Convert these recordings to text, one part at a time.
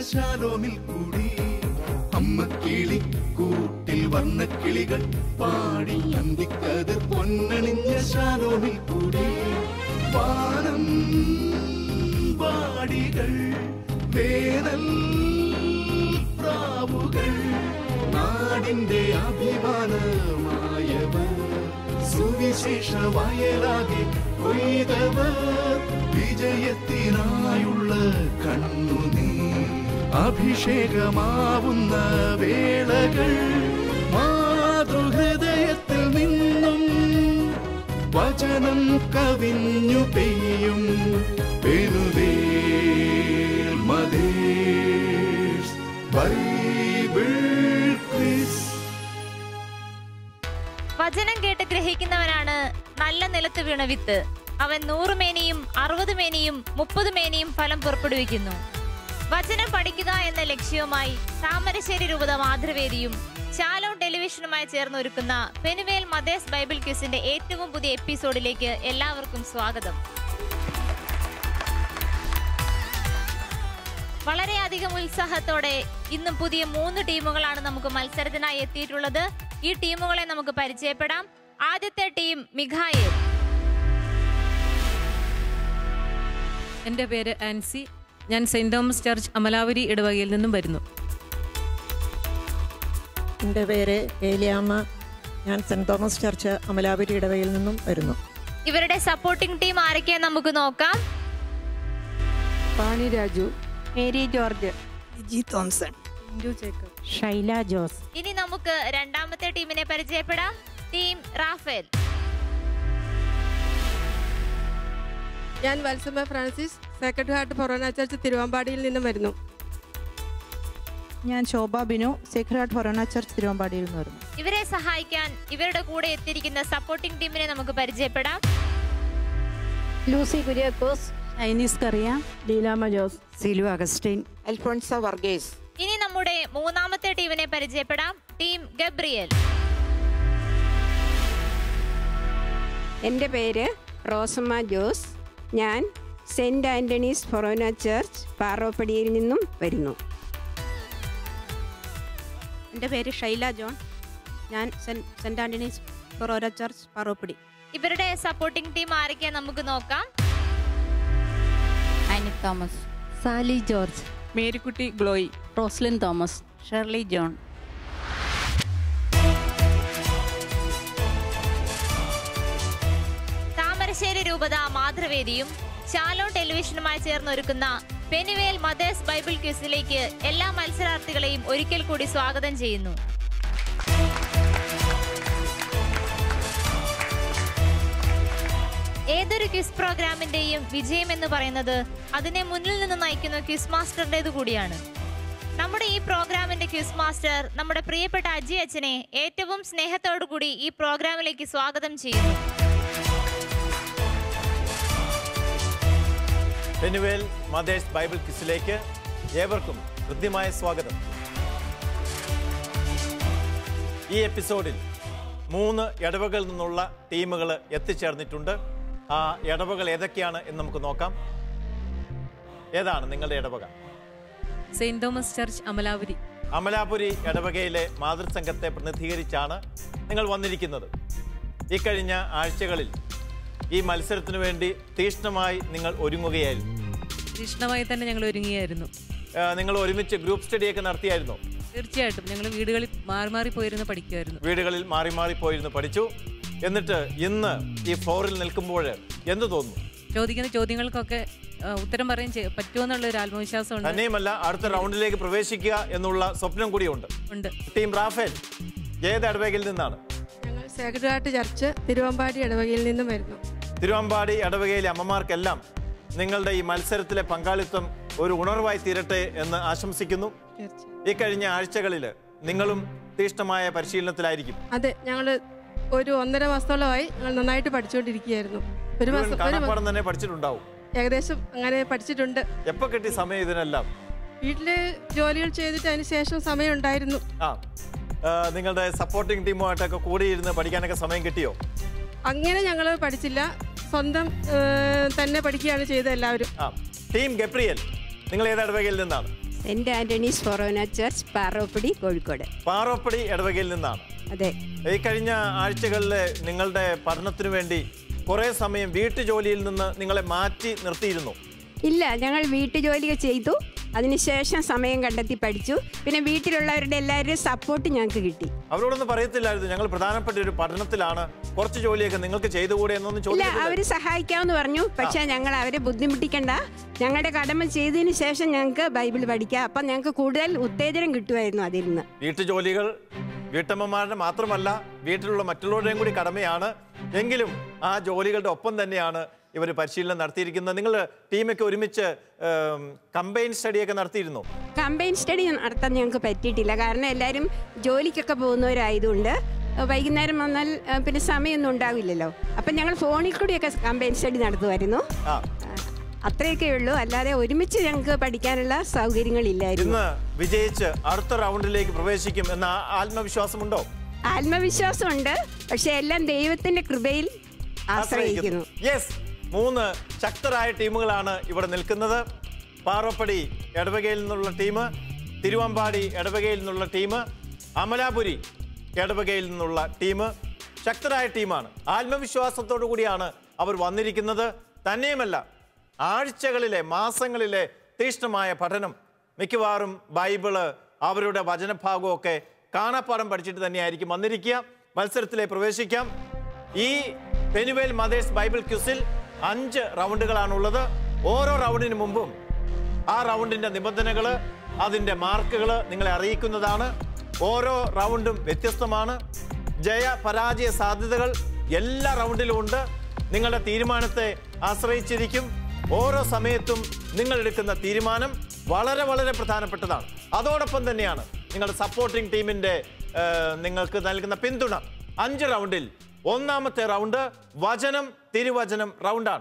ശാലോമിൽ കൂടി അമ്മ കിളി കൂട്ടിൽ വർണ്ണ കിളികൾ പാടി അന്തിക്കതിർ പൊന്നണിഞ്ഞ ശാലോമിൽ കൂടി വാനം വാടികൾ വേനൽ പ്രാവുകൾ നാടിന്റെ അഭിമാനമായവർ സുവിശേഷ വയലാകെ കൊയ്തവർ വിജയത്തിനായുള്ള കണ്ണുനീ അഭിഷേകമാവുന്ന വേളകൾ മാതൃഹൃദയത്തിൽ നിന്നും വചനം കവിഞ്ഞു പെയ്യും പെരുവേൽ മതേഷ് ബൈബിൾ ക്വിസ് വചനം കേട്ട് ഗ്രഹിക്കുന്നവനാണ് നല്ല നിലത്ത് വീണ വിത്ത് അവൻ നൂറ് മേനിയും അറുപത് മേനിയും മുപ്പത് മേനിയും ഫലം പുറപ്പെടുവിക്കുന്നു വചനം പഠിക്കുക എന്ന ലക്ഷ്യവുമായി താമരശ്ശേരി രൂപത മാതൃവേദിയും ശാലോ ടെലിവിഷനുമായി ചേർന്ന് ഒരുക്കുന്ന പെനുവേൽ മദേസ് ബൈബിൾ ക്യൂസിന്റെ ഏറ്റവും പുതിയ എപ്പിസോഡിലേക്ക് എല്ലാവർക്കും സ്വാഗതം വളരെയധികം ഉത്സാഹത്തോടെ ഇന്നും പുതിയ മൂന്ന് ടീമുകളാണ് നമുക്ക് മത്സരത്തിനായി എത്തിയിട്ടുള്ളത് ഈ ടീമുകളെ നമുക്ക് പരിചയപ്പെടാം ആദ്യത്തെ ടീം മിഖായേൽ എൻ്റെ പേര് ആൻസി ഞാൻ സെയിൻറ് തോമസ് ചർച്ച് അമലാവരി ഇടവകയിൽ നിന്നും വരുന്നു എൻ്റെ പേര് ഏലിയാമ്മ ഞാൻ സെൻറ് തോമസ് ചർച്ച് അമലാപുരി ഇടവയിൽ നിന്നും വരുന്നു ഇവരുടെ സപ്പോർട്ടിംഗ് ടീം ആരൊക്കെയാ നമുക്ക് നോക്കാം പാണി രാജു മേരി ജോർജ് ജി തോംസൺ ഷൈല ജോസ് ഇനി നമുക്ക് രണ്ടാമത്തെ ടീമിനെ പരിചയപ്പെടാം ടീം റാഫേൽ ഞാൻ Valsama Francis secretary heart Forane church തിരുവമ്പാടിയിൽ നിന്നും വരുന്നു ഞാൻ ശോഭ ബിനു സേക്രഡ് ഫൊറോണ ചർച്ച് തിരുവമ്പാടിയിൽ നിന്ന് വരുന്നു ഇവരെ സഹായിക്കാൻ ഇവരുടെ കൂടെ എത്തിയിരിക്കുന്ന സപ്പോർട്ടിംഗ് ടീമിനെ നമുക്ക് പരിചയപ്പെടാം ലൂസി കുര്യാക്കോസ് ചൈനീസ് കറിയ ലീലാമ ജോസ് സിലു അഗസ്റ്റൈൻ അൽഫോൺസ വർഗേസ് ഇനി നമ്മുടെ മൂന്നാമത്തെ ടീമിനെ പരിചയപ്പെടാം ടീം ഗബ്രിയൽ എൻ്റെ പേര് റോസമ്മ ജോസ് ഞാൻ സെൻറ് ആൻ്റണീസ് ഫൊറോന ചർച്ച് പാറോപ്പടിയിൽ നിന്നും വരുന്നു എൻ്റെ പേര് ഷൈല ജോൺ ഞാൻ saint Antony's Forane church Paroppadi ഇവരുടെ സപ്പോർട്ടിംഗ് ടീം ആരൊക്കെയാ നമുക്ക് നോക്കാം ആനി തോമസ് സാലി ജോർജ് മേരിക്കുട്ടി ഗ്ലോയി റോസ്ലിൻ തോമസ് ഷെർലി ജോൺ താമരശ്ശേരി രൂപത മാതൃവേദിയും ശാലോ ടെലിവിഷനുമായി ചേർന്ന് ഒരുക്കുന്ന പെനുവേൽ മദേഴ്സ് ബൈബിൾ ക്യൂസിലേക്ക് എല്ലാ മത്സരാർത്ഥികളെയും ഒരിക്കൽ കൂടി സ്വാഗതം ചെയ്യുന്നു ഏതൊരു ക്വിസ് പ്രോഗ്രാമിന്റെയും വിജയം എന്ന് പറയുന്നത് അതിനെ മുന്നിൽ നിന്ന് നയിക്കുന്ന ക്വിസ് മാസ്റ്ററുടേത് കൂടിയാണ് നമ്മുടെ ഈ പ്രോഗ്രാമിന്റെ ക്വിസ് മാസ്റ്റർ നമ്മുടെ പ്രിയപ്പെട്ട അജി അച്ഛനെ ഏറ്റവും സ്നേഹത്തോടു കൂടി ഈ പ്രോഗ്രാമിലേക്ക് സ്വാഗതം ചെയ്യുന്നു പെനുവേൽ മദേഴ്സ് ബൈബിൾ ക്വിസിലേക്ക് ഏവർക്കും ഹൃദ്യമായ സ്വാഗതം ഈ എപ്പിസോഡിൽ മൂന്ന് ഇടവകളിൽ നിന്നുള്ള ടീമുകൾ എത്തിച്ചേർന്നിട്ടുണ്ട് ആ ഇടവകൾ ഏതൊക്കെയാണ് എന്ന് നമുക്ക് നോക്കാം ഏതാണ് നിങ്ങളുടെ ഇടവക saint Thomas church Amalavari Amalapuri ഇടവകയിലെ മാതൃസംഘത്തെ പ്രതിനിധീകരിച്ചാണ് നിങ്ങൾ വന്നിരിക്കുന്നത് ഇക്കഴിഞ്ഞ ആഴ്ചകളിൽ ഈ മത്സരത്തിനു വേണ്ടി തീക്ഷ്ണമായി നിങ്ങൾ ഒരുങ്ങുകയായിരുന്നു തീക്ഷ്ണമായി തന്നെ ഞങ്ങൾ ഒരുങ്ങിയായിരുന്നു ആ, നിങ്ങൾ ഒരുമിച്ച് ഗ്രൂപ്പ് സ്റ്റഡിയൊക്കെ നടത്തിയായിരുന്നോ തീർച്ചയായിട്ടും ഞങ്ങൾ വീടുകളിൽ മാറി മാറി പോയിരുന്ന് പഠിക്കുമായിരുന്നു വീടുകളിൽ മാറി മാറി പോയിരുന്ന് പഠിച്ചു എന്നിട്ട് ഇന്ന് ഈ ഫ്ലോറിൽ നിൽക്കുമ്പോൾ എന്ത് തോന്നുന്നു ചോദിക്കുന്ന ചോദ്യങ്ങൾക്കൊക്കെ ആ, ഉത്തരം പറയാൻ ചെ- പറ്റുമെന്നുള്ള ഒരു ആത്മവിശ്വാസമുണ്ട് തന്നെയുമല്ല അടുത്ത റൗണ്ടിലേക്ക് പ്രവേശിക്കുക എന്നുള്ള സ്വപ്നം കൂടിയുണ്ട് ഉണ്ട് ടീം റാഫേൽ ഏത് ഇടവകയിൽ നിന്നാണ് ഞങ്ങൾ സെക്രട്ടറി ഹാർട്ട് ചർച്ച് തിരുവമ്പാടി ഇടവകയിൽ നിന്നും വരുന്നു തിരുവമ്പാടി ഇടവകയിലെ അമ്മമാർക്കെല്ലാം നിങ്ങളുടെ ഈ മത്സരത്തിലെ പങ്കാളിത്തം ഒരു ഉണർവായി തീരട്ടെ എന്ന് ആശംസിക്കുന്നു തീർച്ചയായും ഈ കഴിഞ്ഞ ആഴ്ചകളിൽ നിങ്ങളും തീക്ഷ്ണമായ പരിശീലനത്തിലായിരിക്കും അതെ ഞങ്ങൾ ഒരു ഒന്നര മാസത്തോളമായി ഞങ്ങൾ നന്നായിട്ട് പഠിച്ചുകൊണ്ടിരിക്കുകയായിരുന്നു ഒരു മുഴുവൻ മാസം ഒരു കാണാപ്പാടം തന്നെ പഠിച്ചിട്ടുണ്ടാവും ഏകദേശം അങ്ങനെ പഠിച്ചിട്ടുണ്ട് എപ്പോ കിട്ടി സമയം ഇതിനെല്ലാം വീട്ടിലെ ജോലികൾ ചെയ്തിട്ട് അതിന് ശേഷം സമയം ഉണ്ടായിരുന്നു ആ ആ, നിങ്ങളുടെ സപ്പോർട്ടിംഗ് ടീമുമായിട്ടൊക്കെ കൂടിയിരുന്ന് പഠിക്കാനൊക്കെ സമയം കിട്ടിയോ അങ്ങനെ ഞങ്ങൾ പഠിച്ചില്ല സ്വന്തം ഏഹ്, തന്നെ പഠിക്കുകയാണ് ചെയ്തത് എല്ലാവരും ആ ടീം ഗപ്രിയൽ നിങ്ങൾ ഏത് ഇടവകയിൽ നിന്നാണ് saint Antony's Forane church Paroppadi Kozhikode Paroppadi ഇടവകയിൽ നിന്നാണ് അതെ ഈ കഴിഞ്ഞ ആഴ്ചകളിൽ നിങ്ങളുടെ പഠനത്തിനു വേണ്ടി കുറേ സമയം വീട്ടുജോലിയിൽ നിന്ന് നിങ്ങളെ മാറ്റി നിർത്തിയിരുന്നു ഇല്ല ഞങ്ങൾ വീട്ടുജോലികൾ ചെയ്തു അതിനുശേഷം സമയം കണ്ടെത്തി പഠിച്ചു പിന്നെ വീട്ടിലുള്ളവരുടെ എല്ലാവരുടെയും സപ്പോർട്ട് ഞങ്ങൾക്ക് കിട്ടി അവരോടൊന്നും പറയത്തില്ലായിരുന്നു ഞങ്ങൾ പ്രധാനപ്പെട്ട ഒരു പഠനത്തിലാണ് കുറച്ച് ജോലിയൊക്കെ നിങ്ങൾക്ക് ചെയ്തുകൂടെ എന്നൊന്നും ഇല്ല ചോദിച്ചില്ല അവർ സഹായിക്കാമെന്ന് പറഞ്ഞു പക്ഷേ ഞങ്ങൾ അവരെ ബുദ്ധിമുട്ടിക്കണ്ട ഞങ്ങളുടെ കടമ ചെയ്തതിന് ശേഷം ഞങ്ങൾക്ക് ബൈബിൾ പഠിക്കാം അപ്പം ഞങ്ങൾക്ക് കൂടുതൽ ഉത്തേജനം കിട്ടുമായിരുന്നു അതിൽ നിന്ന് വീട്ടുജോലികൾ വീട്ടമ്മമാരുടെ മാത്രമല്ല വീട്ടിലുള്ള മറ്റുള്ളവരുടെയും കൂടി കടമയാണ് എങ്കിലും ആ ജോലികളുടെ ഒപ്പം തന്നെയാണ് ഇവർ പരിശീലനം നടത്തിയിരിക്കുന്നത് നിങ്ങൾ ടീമൊക്കെ ഒരുമിച്ച് കമ്പൈൻ സ്റ്റഡിയൊക്കെ നടത്തിയിരുന്നു കമ്പൈൻ സ്റ്റഡി നടത്താൻ ഞങ്ങൾക്ക് പറ്റിയിട്ടില്ല കാരണം എല്ലാവരും ജോലിക്കൊക്കെ പോകുന്നവരായതുകൊണ്ട് വൈകുന്നേരം വന്നാൽ ആ, പിന്നെ സമയമൊന്നും ഉണ്ടാവില്ലല്ലോ അപ്പം ഞങ്ങൾ ഫോണിൽ കൂടിയൊക്കെ കമ്പൈൻ സ്റ്റഡി നടത്തുമായിരുന്നു ആ അത്രയൊക്കെ ഉള്ളൂ അല്ലാതെ ഒരുമിച്ച് ഞങ്ങൾക്ക് പഠിക്കാനുള്ള സൗകര്യങ്ങളില്ലായിരുന്നു ഇന്ന് വിജയിച്ച് അടുത്ത റൗണ്ടിലേക്ക് പ്രവേശിക്കും എന്ന ആ- ആത്മവിശ്വാസമുണ്ടോ ആത്മവിശ്വാസമുണ്ട് പക്ഷെ എല്ലാം ദൈവത്തിന്റെ കൃപയിൽ ആശ്രയിക്കുന്നു യെസ് മൂന്ന് ശക്തരായ ടീമുകളാണ് ഇവിടെ നിൽക്കുന്നത് പാറപ്പടി ഇടവകയിൽ നിന്നുള്ള ടീം തിരുവമ്പാടി ഇടവകയിൽ നിന്നുള്ള ടീം അമലാപുരി ഇടവകയിൽ നിന്നുള്ള ടീം ശക്തരായ ടീമാണ് ആത്മവിശ്വാസത്തോടു കൂടിയാണ് അവർ വന്നിരിക്കുന്നത് തന്നെയുമല്ല ആഴ്ചകളിലെ മാസങ്ങളിലെ തീഷ്ണമായ പഠനം മിക്കവാറും ബൈബിള് അവരുടെ വചനഭാഗമൊക്കെ കാണാപ്പാടം പഠിച്ചിട്ട് തന്നെയായിരിക്കും വന്നിരിക്കുക മത്സരത്തിലെ പ്രവേശിക്കാം ഈ പെനുവേൽ മദേഴ്സ് ബൈബിൾ ക്യൂസിൽ അഞ്ച് റൗണ്ടുകളാണുള്ളത് ഓരോ റൗണ്ടിന് മുമ്പും ആ റൗണ്ടിന്റെ നിബന്ധനകൾ അതിന്റെ മാർക്കുകൾ നിങ്ങളെ അറിയിക്കുന്നതാണ് ഓരോ റൗണ്ടും വ്യത്യസ്തമാണ് ജയ പരാജയ സാധ്യതകൾ എല്ലാ റൗണ്ടിലും ഉണ്ട് നിങ്ങളുടെ തീരുമാനത്തെ ആശ്രയിച്ചിരിക്കും ഓരോ സമയത്തും നിങ്ങൾ എടുക്കുന്ന തീരുമാനം വളരെ വളരെ പ്രധാനപ്പെട്ടതാണ് അതോടൊപ്പം തന്നെയാണ് നിങ്ങളുടെ സപ്പോർട്ടിംഗ് ടീമിന്റെ ഏഹ്, നിങ്ങൾക്ക് നൽകുന്ന പിന്തുണ അഞ്ച് റൗണ്ടിൽ ഒന്നാമത്തെ റൗണ്ട് വചനം തിരുവചനം റൗണ്ടാണ്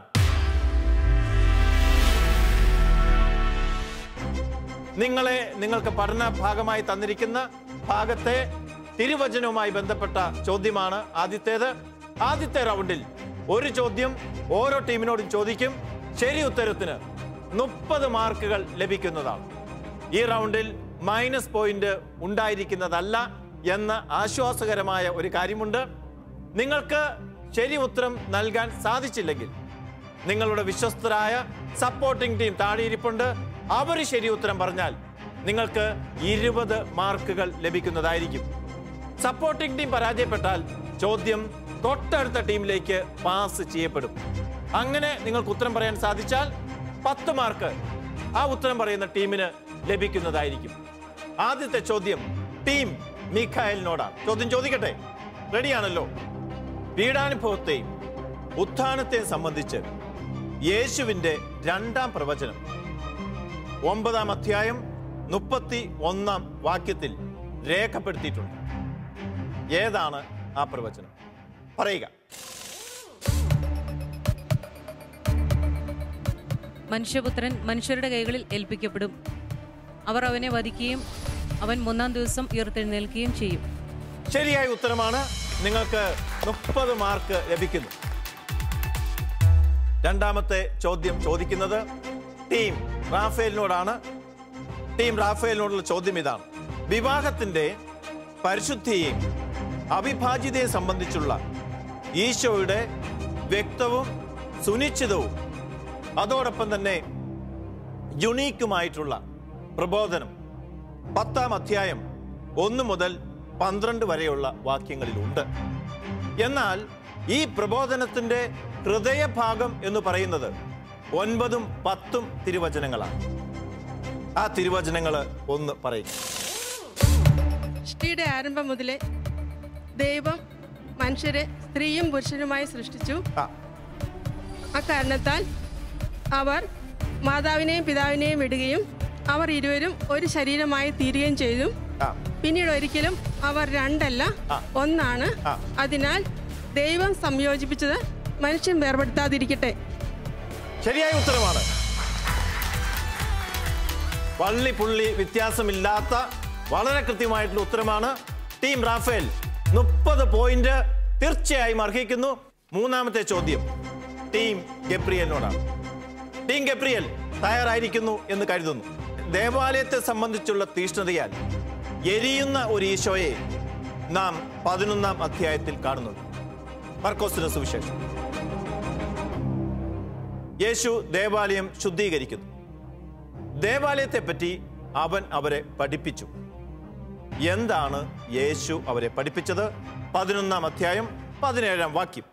നിങ്ങളെ നിങ്ങൾക്ക് പഠന ഭാഗമായി തന്നിരിക്കുന്ന ഭാഗത്തെ തിരുവചനവുമായി ബന്ധപ്പെട്ട ചോദ്യമാണ് ആദ്യത്തേത് ആദ്യത്തെ റൗണ്ടിൽ ഒരു ചോദ്യം ഓരോ ടീമിനോടും ചോദിക്കും ശരി ഉത്തരത്തിന് മുപ്പത് മാർക്കുകൾ ലഭിക്കുന്നതാണ് ഈ റൗണ്ടിൽ മൈനസ് പോയിന്റ് ഉണ്ടായിരിക്കുന്നതല്ല എന്ന ആശ്വാസകരമായ ഒരു കാര്യമുണ്ട് നിങ്ങൾക്ക് ശരി ഉത്തരം നൽകാൻ സാധിച്ചില്ലെങ്കിൽ നിങ്ങളുടെ വിശ്വസ്തരായ സപ്പോർട്ടിംഗ് ടീം താഴെ ഇരിപ്പുണ്ട് അവർ ശരി ഉത്തരം പറഞ്ഞാൽ നിങ്ങൾക്ക് ഇരുപത് മാർക്കുകൾ ലഭിക്കുന്നതായിരിക്കും സപ്പോർട്ടിംഗ് ടീം പരാജയപ്പെട്ടാൽ ചോദ്യം തൊട്ടടുത്ത ടീമിലേക്ക് പാസ് ചെയ്യപ്പെടും അങ്ങനെ നിങ്ങൾക്ക് ഉത്തരം പറയാൻ സാധിച്ചാൽ പത്ത് മാർക്ക് ആ ഉത്തരം പറയുന്ന ടീമിന് ലഭിക്കുന്നതായിരിക്കും ആദ്യത്തെ ചോദ്യം ടീം മിഖായലിനോടാണ് ചോദ്യം ചോദിക്കട്ടെ റെഡിയാണല്ലോ പീഡാനുഭവത്തെയും ഉത്ഥാനത്തെയും സംബന്ധിച്ച് യേശുവിന്റെ രണ്ടാം പ്രവചനം ഒമ്പതാം അധ്യായം മുപ്പത്തി ഒന്നാം വാക്യത്തിൽ രേഖപ്പെടുത്തിയിട്ടുണ്ട് ഏതാണ് ആ പ്രവചനം പറയുക മനുഷ്യപുത്രൻ മനുഷ്യരുടെ കൈകളിൽ ഏൽപ്പിക്കപ്പെടും അവർ അവനെ വധിക്കുകയും അവൻ മൂന്നാം ദിവസം ഉയർത്തെഴുന്നേൽക്കുകയും ചെയ്യും ശരിയായ ഉത്തരമാണ് നിങ്ങൾക്ക് മുപ്പത് മാർക്ക് ലഭിക്കുന്നു രണ്ടാമത്തെ ചോദ്യം ചോദിക്കുന്നത് ടീം റാഫേലിനോടാണ് ടീം റാഫേലിനോടുള്ള ചോദ്യം ഇതാണ് വിവാഹത്തിന്റെ പരിശുദ്ധിയെയും അവിഭാജ്യതയെ സംബന്ധിച്ചുള്ള ഈശോയുടെ വ്യക്തവും സുനിശ്ചിതവും അതോടൊപ്പം തന്നെ യുണീക്കുമായിട്ടുള്ള പ്രബോധനം പത്താം അധ്യായം ഒന്ന് മുതൽ പന്ത്രണ്ട് വരെയുള്ള വാക്യങ്ങളിലുണ്ട് എന്നാൽ ഈ പ്രബോധനത്തിന്റെ ഹൃദയഭാഗം എന്ന് പറയുന്നത് ഒൻപതും പത്തും തിരുവചനങ്ങളാണ് ആ തിരുവചനങ്ങൾ ഒന്ന് പറയും സൃഷ്ടിയുടെ ആരംഭം മുതലേ ദൈവം മനുഷ്യരെ സ്ത്രീയും പുരുഷനുമായി സൃഷ്ടിച്ചു ആ അക്കാരണത്താൽ അവർ മാതാവിനെയും പിതാവിനെയും വിടുകയും അവർ ഇരുവരും ഒരു ശരീരമായി തീരുകയും ചെയ്തു ആ പിന്നീട് ഒരിക്കലും അവർ രണ്ടല്ല ആ. ഒന്നാണ് ആ. അതിനാൽ ദൈവം സംയോജിപ്പിച്ചത് മനുഷ്യൻ വേർപെടുത്താതിരിക്കട്ടെ ശരിയായ ഉത്തരമാണ് പള്ളി പുള്ളി വ്യത്യാസമില്ലാത്ത വളരെ കൃത്യമായിട്ടുള്ള ഉത്തരമാണ് ടീം റാഫേൽ മുപ്പത് പോയിന്റ് തീർച്ചയായും അർഹിക്കുന്നു മൂന്നാമത്തെ ചോദ്യം ടീം ഗബ്രിയലിനോടാണ് ടീം ഗബ്രിയൽ തയ്യാറായിരിക്കുന്നു എന്ന് കരുതുന്നു ദേവാലയത്തെ സംബന്ധിച്ചുള്ള തീഷ്ണതയാൽ എരിയുന്ന ഒരു ഈശോയെ നാം പതിനൊന്നാം അധ്യായത്തിൽ കാണുന്നുണ്ട് മർക്കോസിന്റെ സുവിശേഷം യേശു ദേവാലയം ശുദ്ധീകരിക്കുന്നു ദേവാലയത്തെ പറ്റി അവൻ അവരെ പഠിപ്പിച്ചു എന്താണ് യേശു അവരെ പഠിപ്പിച്ചത് പതിനൊന്നാം അധ്യായം പതിനേഴാം വാക്യം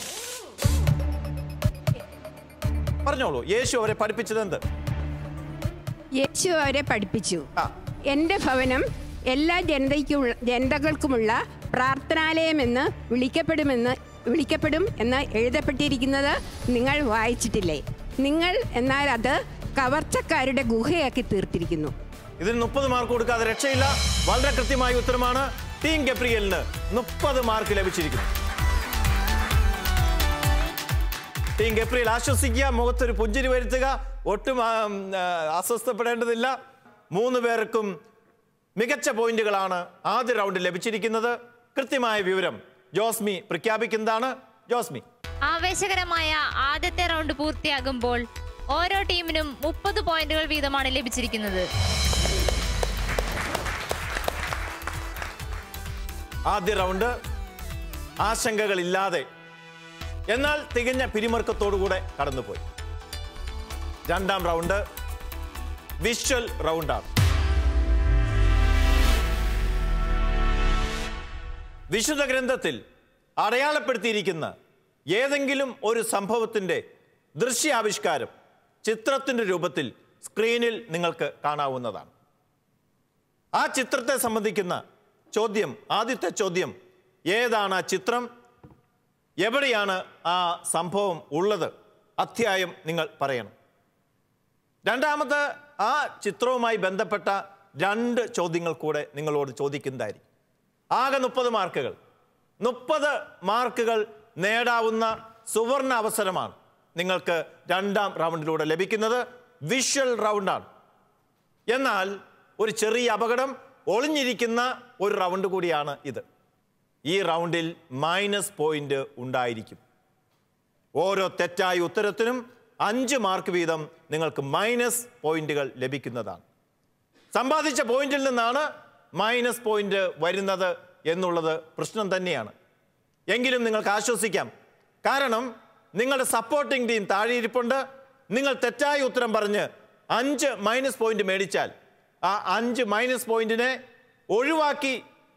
പറഞ്ഞോളൂ യേശു അവരെ പഠിപ്പിച്ചത് എന്ത് യേശു അവരെ പഠിപ്പിച്ചു ആ. എൻ്റെ ഭവനം എല്ലാ ജനതയ്ക്കുമുള്ള ജനതകൾക്കുമുള്ള പ്രാർത്ഥനാലയമെന്ന് വിളിക്കപ്പെടുമെന്ന് വിളിക്കപ്പെടും എന്ന് എഴുതപ്പെട്ടിരിക്കുന്നത് നിങ്ങൾ വായിച്ചിട്ടില്ലേ നിങ്ങൾ എന്നാൽ അത് കവർച്ചക്കാരുടെ ഗുഹയാക്കി തീർത്തിരിക്കുന്നു ഇതിന് മുപ്പത് മാർക്ക് കൊടുക്കാതെ രക്ഷയില്ല വളരെ കൃത്യമായ ഉത്തരമാണ് ടീം ഗബ്രിയലിന് മുപ്പത് മാർക്ക് ലഭിച്ചിരിക്കുന്നു ടീം ഗബ്രിയൽ ആശ്വസിക്കുക മുഖത്തൊരു പുഞ്ചിരി വരുത്തുക ഒട്ടും ആ, ഉം, ആ, അസ്വസ്ഥപ്പെടേണ്ടതില്ല മൂന്ന് പേർക്കും മികച്ച പോയിന്റുകളാണ് ആദ്യ റൗണ്ടിൽ ലഭിച്ചിരിക്കുന്നത് കൃത്യമായ വിവരം ജോസ്മി പ്രഖ്യാപിക്കുന്നതാണ് ജോസ്മി ആവേശകരമായ ആദ്യത്തെ റൗണ്ട് പൂർത്തിയാകുമ്പോൾ ഓരോ ടീമിനും മുപ്പത് പോയിന്റുകൾ വീതമാണ് ലഭിച്ചിരിക്കുന്നത് ആദ്യ റൗണ്ട് ആശങ്കകളില്ലാതെ എന്നാൽ തികഞ്ഞ പിരിമുറുക്കത്തോടുകൂടെ കടന്നുപോയി രണ്ടാം റൗണ്ട് വിഷ്വൽ റൗണ്ടാണ് വിശുദ്ധ ഗ്രന്ഥത്തിൽ അടയാളപ്പെടുത്തിയിരിക്കുന്ന ഏതെങ്കിലും ഒരു സംഭവത്തിൻ്റെ ദൃശ്യാവിഷ്കാരം ചിത്രത്തിൻ്റെ രൂപത്തിൽ സ്ക്രീനിൽ നിങ്ങൾക്ക് കാണാവുന്നതാണ് ആ ചിത്രത്തെ സംബന്ധിക്കുന്ന ചോദ്യം ആദ്യത്തെ ചോദ്യം ഏതാണ് ആ ചിത്രം എവിടെയാണ് ആ സംഭവം ഉള്ളത് അധ്യായം നിങ്ങൾ പറയണം രണ്ടാമത് ആ ചിത്രവുമായി ബന്ധപ്പെട്ട രണ്ട് ചോദ്യങ്ങൾ കൂടെ നിങ്ങളോട് ചോദിക്കുന്നതായിരിക്കും ആകെ മുപ്പത് മാർക്കുകൾ മുപ്പത് മാർക്കുകൾ നേടാവുന്ന സുവർണ അവസരമാണ് നിങ്ങൾക്ക് രണ്ടാം റൗണ്ടിലൂടെ ലഭിക്കുന്നത് വിഷ്വൽ റൗണ്ടാണ് എന്നാൽ ഒരു ചെറിയ അപകടം ഒളിഞ്ഞിരിക്കുന്ന ഒരു റൗണ്ട് കൂടിയാണ് ഇത് ഈ റൗണ്ടിൽ മൈനസ് പോയിന്റ് ഉണ്ടായിരിക്കും ഓരോ തെറ്റായ ഉത്തരത്തിനും അഞ്ച് മാർക്ക് വീതം നിങ്ങൾക്ക് മൈനസ് പോയിന്റുകൾ ലഭിക്കുന്നതാണ് സമ്പാദിച്ച പോയിന്റിൽ നിന്നാണ് മൈനസ് പോയിന്റ് വരുന്നത് എന്നുള്ളത് പ്രശ്നം തന്നെയാണ് എങ്കിലും നിങ്ങൾക്ക് ആശ്വസിക്കാം കാരണം നിങ്ങളുടെ സപ്പോർട്ടിംഗ് ടീം താഴെ ഇരിപ്പുണ്ട് നിങ്ങൾ തെറ്റായ ഉത്തരം പറഞ്ഞ് അഞ്ച് മൈനസ് പോയിന്റ് മേടിച്ചാൽ ആ അഞ്ച് മൈനസ് പോയിന്റിനെ ഒഴിവാക്കി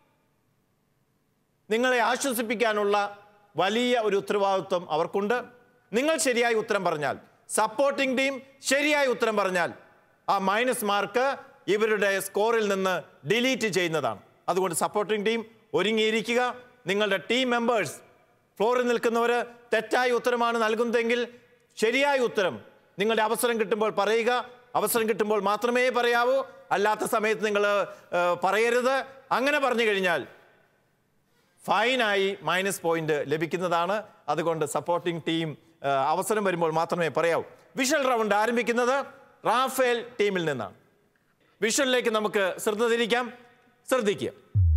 നിങ്ങളെ ആശ്വസിപ്പിക്കാനുള്ള വലിയ ഒരു ഉത്തരവാദിത്വം അവർക്കുണ്ട് നിങ്ങൾ ശരിയായ ഉത്തരം പറഞ്ഞാൽ സപ്പോർട്ടിംഗ് ടീം ശരിയായ ഉത്തരം പറഞ്ഞാൽ ആ മൈനസ് മാർക്ക് ഇവരുടെ സ്കോറിൽ നിന്ന് ഡിലീറ്റ് ചെയ്യുന്നതാണ് അതുകൊണ്ട് സപ്പോർട്ടിംഗ് ടീം ഒരുങ്ങിയിരിക്കുക നിങ്ങളുടെ ടീം മെമ്പേഴ്സ് ഫ്ലോറിൽ നിൽക്കുന്നവർ തെറ്റായ ഉത്തരമാണ് നൽകുന്നതെങ്കിൽ ശരിയായ ഉത്തരം നിങ്ങളുടെ അവസരം കിട്ടുമ്പോൾ പറയുക അവസരം കിട്ടുമ്പോൾ മാത്രമേ പറയാവൂ അല്ലാത്ത സമയത്ത് നിങ്ങൾ പറയരുത് അങ്ങനെ പറഞ്ഞു കഴിഞ്ഞാൽ ഫൈനായി മൈനസ് പോയിന്റ് ലഭിക്കുന്നതാണ് അതുകൊണ്ട് സപ്പോർട്ടിംഗ് ടീം ആ, അവസരം വരുമ്പോൾ മാത്രമേ പറയാവൂ വിഷ്വൽ റൗണ്ട് ആരംഭിക്കുന്നത് റാഫേൽ ടീമിൽ നിന്നാണ് വിഷ്വലിലേക്ക് നമുക്ക് ശ്രദ്ധ തിരിക്കാം ശ്രദ്ധിക്കുക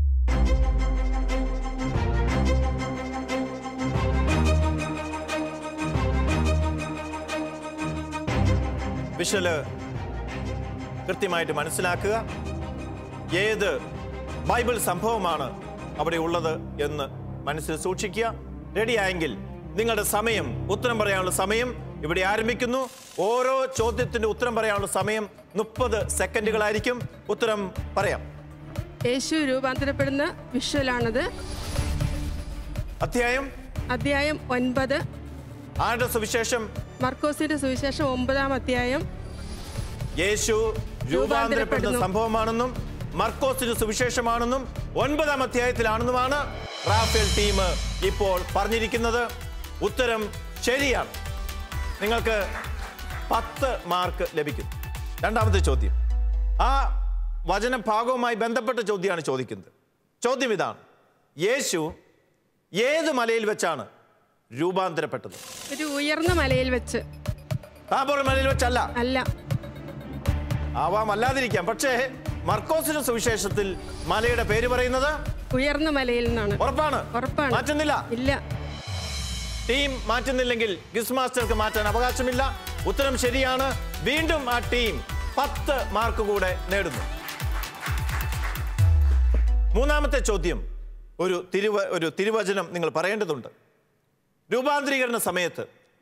വിഷ്വല് കൃത്യമായിട്ട് മനസ്സിലാക്കുക ഏത് ബൈബിൾ സംഭവമാണ് അവിടെ ഉള്ളത് എന്ന് മനസ്സിൽ സൂക്ഷിക്കുക റെഡിയായെങ്കിൽ നിങ്ങളുടെ സമയം ഉത്തരം പറയാനുള്ള സമയം ഇവിടെ ആരംഭിക്കുന്നു ഓരോ ചോദ്യത്തിന്റെ ഉത്തരം പറയാനുള്ള സമയം മുപ്പത് സെക്കൻഡുകളായിരിക്കും ഉത്തരം പറയാം യേശു രൂപാന്തരപ്പെടുന്ന വിഷ്വലാണത് അധ്യായം അധ്യായം ഒൻപത് ആരുടെ സുവിശേഷം മർക്കോസിന്റെ സുവിശേഷം ഒമ്പതാം അധ്യായം യേശു രൂപാന്തരപ്പെടുന്ന രൂപാന്തരപ്പെടുന്നു. സംഭവമാണെന്നും മർക്കോസിന് സുവിശേഷമാണെന്നും ഒൻപതാം അധ്യായത്തിലാണെന്നുമാണ് റാഫേൽ ടീം ഇപ്പോൾ പറഞ്ഞിരിക്കുന്നത് ഉത്തരം ശരിയാണ് നിങ്ങൾക്ക് പത്ത് മാർക്ക് ലഭിക്കും രണ്ടാമത്തെ ചോദ്യം ആ വചനഭാഗവുമായി ബന്ധപ്പെട്ട ചോദ്യമാണ് ചോദിക്കുന്നത് ചോദ്യം ഇതാണ് യേശു ഏത് മലയിൽ വെച്ചാണ് രൂപാന്തരപ്പെട്ടത് ഒരു ഉയർന്ന മലയിൽ വെച്ച് താബോർ മലയിൽ വെച്ചല്ല അല്ല ആവാം അല്ലാതിരിക്കാം പക്ഷേ മർക്കോസിന്റെ സുവിശേഷത്തിൽ മലയുടെ പേര് പറയുന്നത് ഉയർന്ന മലയിൽ നിന്നാണ് ഉറപ്പാണ് ഉറപ്പാണ് മാറ്റുന്നില്ല ഇല്ല ടീം മാറ്റുന്നില്ലെങ്കിൽ ഗിസ് മാസ്റ്റർക്ക് മാറ്റാൻ അവകാശമില്ല ഉത്തരം ശരിയാണ് വീണ്ടും ആ ടീം പത്ത് മാർക്ക് കൂടെ നേടുന്നു മൂന്നാമത്തെ ചോദ്യം ഒരു തിരുവ ഒരു തിരുവചനം നിങ്ങൾ പറയേണ്ടതുണ്ട് രൂപാന്തരീകരണ സമയത്ത്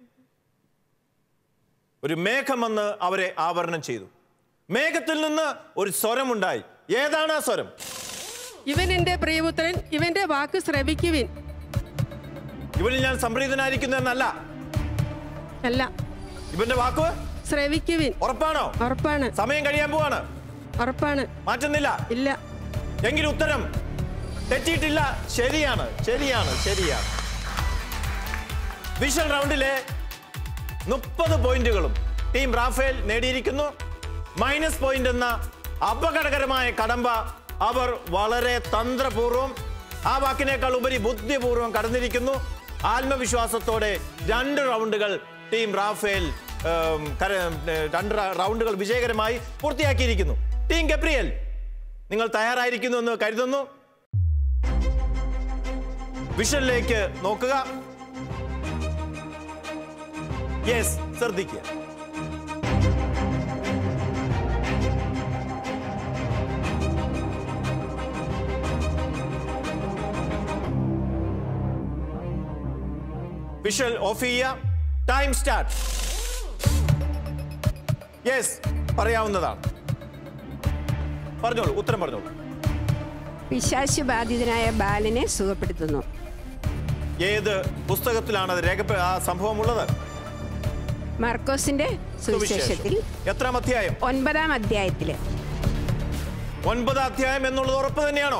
ഒരു മേഘം വന്ന് അവരെ ആവരണം ചെയ്തു മേഘത്തിൽ നിന്ന് ഒരു സ്വരമുണ്ടായി ഏതാണ് ആ സ്വരം ഇവൻ എൻ്റെ പ്രിയപുത്രൻ ഇവന്റെ വാക്ക് ശ്രവിക്കുവിൻ ഇവനിൽ ഞാൻ സംപ്രീതനായിരിക്കുന്നു എന്നല്ല അല്ല ഇവന്റെ വാക്ക് ശ്രവിക്കുവിൻ ഉറപ്പാണോ ഉറപ്പാണ് സമയം കഴിയാൻ പോവാണ് ഉറപ്പാണ് മാറ്റുന്നില്ല ഇല്ല എങ്കിൽ ഉത്തരം തെറ്റിയിട്ടില്ല ശരിയാണ് ശരിയാണ് ശരിയാണ് വിഷൽ റൗണ്ടിലെ മുപ്പത് പോയിന്റുകളും ടീം റാഫേൽ നേടിയിരിക്കുന്നു മൈനസ് പോയിന്റ് എന്ന അപകടകരമായ കടമ്പ അവർ വളരെ തന്ത്രപൂർവം ആ വാക്കിനേക്കാൾ ഉപരി ബുദ്ധിപൂർവം കടന്നിരിക്കുന്നു ആത്മവിശ്വാസത്തോടെ രണ്ട് റൗണ്ടുകൾ ടീം റാഫേൽ ഉം, കര- ഏർ, രണ്ട് റ- റൗണ്ടുകൾ വിജയകരമായി പൂർത്തിയാക്കിയിരിക്കുന്നു ടീം ഗബ്രിയൽ നിങ്ങൾ തയ്യാറായിരിക്കുന്നു എന്ന് കരുതുന്നു വിഷനിലേക്ക് നോക്കുക യെസ് ശ്രദ്ധിക്കുക വിഷ്വൽ ഓഫ് ചെയ്യുക ടൈം സ്റ്റാർട്ട് യെസ് പറയാവുന്നതാണ് പറഞ്ഞോളൂ ഉത്തരം പറഞ്ഞോളൂ പിശാശു ബാധിതനായ ബാലനെ സുഖപ്പെടുത്തുന്നു ഏത് പുസ്തകത്തിലാണ് അത് രേഖ ആ സംഭവം ഉള്ളത് മർക്കോസിന്റെ സുവിശേഷത്തിൽ എത്രാം അധ്യായം ഒൻപതാം അധ്യായത്തില് ഒൻപത് അധ്യായം എന്നുള്ളത് ഉറപ്പ് തന്നെയാണോ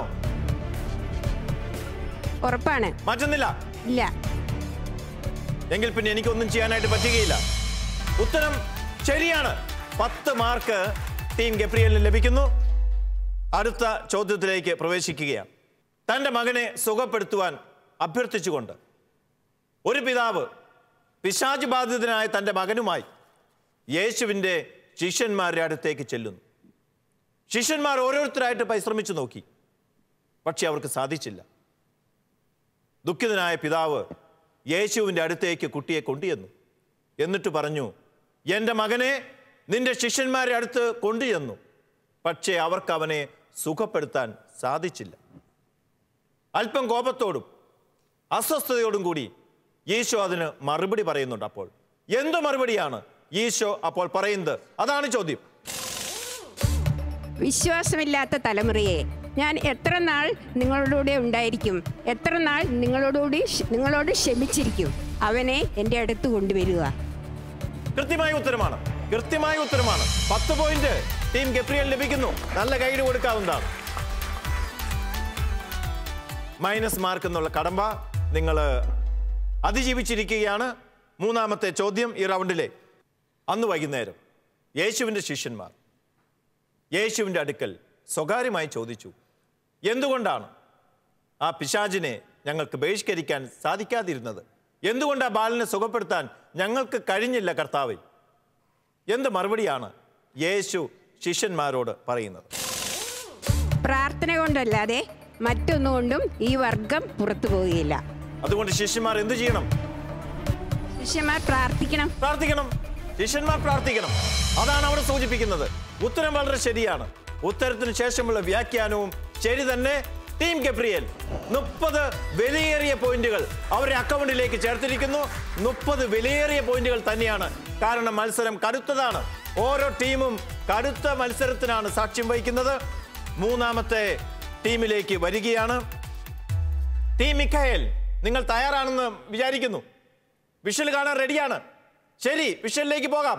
ഉറപ്പാണ് മാറ്റുന്നില്ല ഇല്ല എങ്കിൽ പിന്നെ എനിക്കൊന്നും ചെയ്യാനായിട്ട് പറ്റുകയില്ല ഉത്തരം ശരിയാണ് പത്ത് മാർക്ക് ടീം ഗപ്രിയലിന് ലഭിക്കുന്നു അടുത്ത ചോദ്യത്തിലേക്ക് പ്രവേശിക്കുകയാണ് തൻ്റെ മകനെ സുഖപ്പെടുത്തുവാൻ അഭ്യർത്ഥിച്ചുകൊണ്ട് ഒരു പിതാവ് പിശാച് ബാധിതനായ തൻ്റെ മകനുമായി യേശുവിൻ്റെ ശിഷ്യന്മാരുടെ അടുത്തേക്ക് ചെല്ലുന്നു ശിഷ്യന്മാർ ഓരോരുത്തരായിട്ട് പരിശ്രമിച്ചു നോക്കി പക്ഷെ അവർക്ക് സാധിച്ചില്ല ദുഃഖിതനായ പിതാവ് യേശുവിൻ്റെ അടുത്തേക്ക് കുട്ടിയെ കൊണ്ടുചെന്നു എന്നിട്ട് പറഞ്ഞു എൻ്റെ മകനെ നിന്റെ ശിഷ്യന്മാരുടെ അടുത്ത് കൊണ്ടുചെന്നു പക്ഷേ അവർക്ക് അവനെ സുഖപ്പെടുത്താൻ സാധിച്ചില്ല അല്പം കോപത്തോടും അസ്വസ്ഥതയോടും കൂടി ഈശോ അതിന് മറുപടി പറയുന്നുണ്ട് അപ്പോൾ എന്ത് മറുപടിയാണ് ഈശോ അപ്പോൾ പറയുന്നത് അതാണ് ചോദ്യം വിശ്വാസമില്ലാത്ത തലമുറയെ ഞാൻ എത്ര നാൾ നിങ്ങളോടുകൂടെ ഉണ്ടായിരിക്കും എത്ര നാൾ നിങ്ങളോടുകൂടി ക്ഷ- നിങ്ങളോട് ക്ഷമിച്ചിരിക്കും അവനെ എൻ്റെ അടുത്ത് കൊണ്ടുവരിക കൃത്യമായ ഉത്തരമാണ് കൃത്യമായ ഉത്തരമാണ് പത്ത് പോയിന്റ് ടീം ഗപ്രിയൽ ലഭിക്കുന്നു നല്ല കൈഡ് കൊടുക്കാവുന്നതാണ് മൈനസ് മാർക്ക് എന്നുള്ള കടമ്പ നിങ്ങൾ അതിജീവിച്ചിരിക്കുകയാണ് മൂന്നാമത്തെ ചോദ്യം ഈ റൗണ്ടിലെ അന്ന് വൈകുന്നേരം യേശുവിൻ്റെ ശിഷ്യന്മാർ യേശുവിൻ്റെ അടുക്കൽ സ്വകാര്യമായി ചോദിച്ചു എന്തുകൊണ്ടാണ് ആ പിശാചിനെ ഞങ്ങൾക്ക് ബഹിഷ്കരിക്കാൻ സാധിക്കാതിരുന്നത് എന്തുകൊണ്ട് ആ ബാലനെ സുഖപ്പെടുത്താൻ ഞങ്ങൾക്ക് കഴിഞ്ഞില്ല കർത്താവ് എന്ത് മറുപടിയാണ് യേശു ശിഷ്യന്മാരോട് പറയുന്നത് പ്രാർത്ഥന കൊണ്ടല്ലാതെ മറ്റൊന്നുകൊണ്ടും ഈ വർഗം പുറത്തു പോവുകയില്ല അതുകൊണ്ട് ശിഷ്യന്മാർ എന്ത് ചെയ്യണം ശിഷ്യന്മാർ പ്രാർത്ഥിക്കണം പ്രാർത്ഥിക്കണം ശിഷ്യന്മാർ പ്രാർത്ഥിക്കണം അതാണ് അവിടെ സൂചിപ്പിക്കുന്നത് ഉത്തരം വളരെ ശരിയാണ് ഉത്തരത്തിന് ശേഷമുള്ള വ്യാഖ്യാനവും ശരി തന്നെ ടീം ഗബ്രിയൽ മുപ്പത് വിലയേറിയ പോയിന്റുകൾ അവരുടെ അക്കൗണ്ടിലേക്ക് ചേർത്തിരിക്കുന്നു മുപ്പത് വിലയേറിയ പോയിന്റുകൾ തന്നെയാണ് കാരണം മത്സരം കടുത്തതാണ് ഓരോ ടീമും കടുത്ത മത്സരത്തിനാണ് സാക്ഷ്യം വഹിക്കുന്നത് മൂന്നാമത്തെ ടീമിലേക്ക് വരികയാണ് ടീം മിഖയേൽ നിങ്ങൾ തയ്യാറാണെന്ന് വിചാരിക്കുന്നു വിഷൽ കാണാൻ റെഡിയാണ് ശരി വിഷലിലേക്ക് പോകാം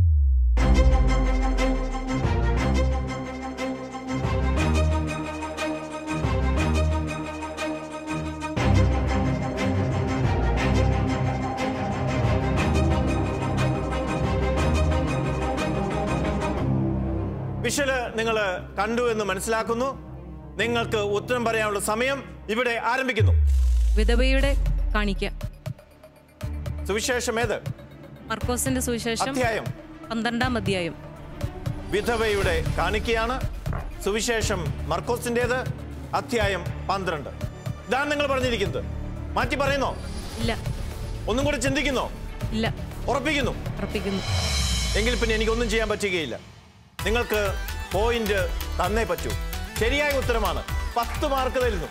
വിഷല് നിങ്ങൾ കണ്ടു എന്ന് മനസ്സിലാക്കുന്നു നിങ്ങൾക്ക് ഉത്തരം പറയാനുള്ള സമയം ഇവിടെ ആരംഭിക്കുന്നു വിധവയുടെ കാണിക്ക സുവിശേഷം ഏത് മർക്കോസിന്റെ സുവിശേഷം അധ്യായം പന്ത്രണ്ടാം അധ്യായം വിധവയുടെ കാണിക്കയാണ് സുവിശേഷം മർക്കോസിൻ്റെത് അധ്യായം പന്ത്രണ്ട് ഇതാണ് നിങ്ങൾ പറഞ്ഞിരിക്കുന്നത് മാറ്റി പറയുന്നോ ഇല്ല ഒന്നും കൂടെ ചിന്തിക്കുന്നോ ഇല്ല ഉറപ്പിക്കുന്നു ഉറപ്പിക്കുന്നു എങ്കിൽ പിന്നെ എനിക്കൊന്നും ചെയ്യാൻ പറ്റുകയില്ല നിങ്ങൾക്ക് പോയിന്റ് തന്നേ പറ്റൂ ശരിയായ ഉത്തരമാണ് പത്ത് മാർക്ക് തരുന്നു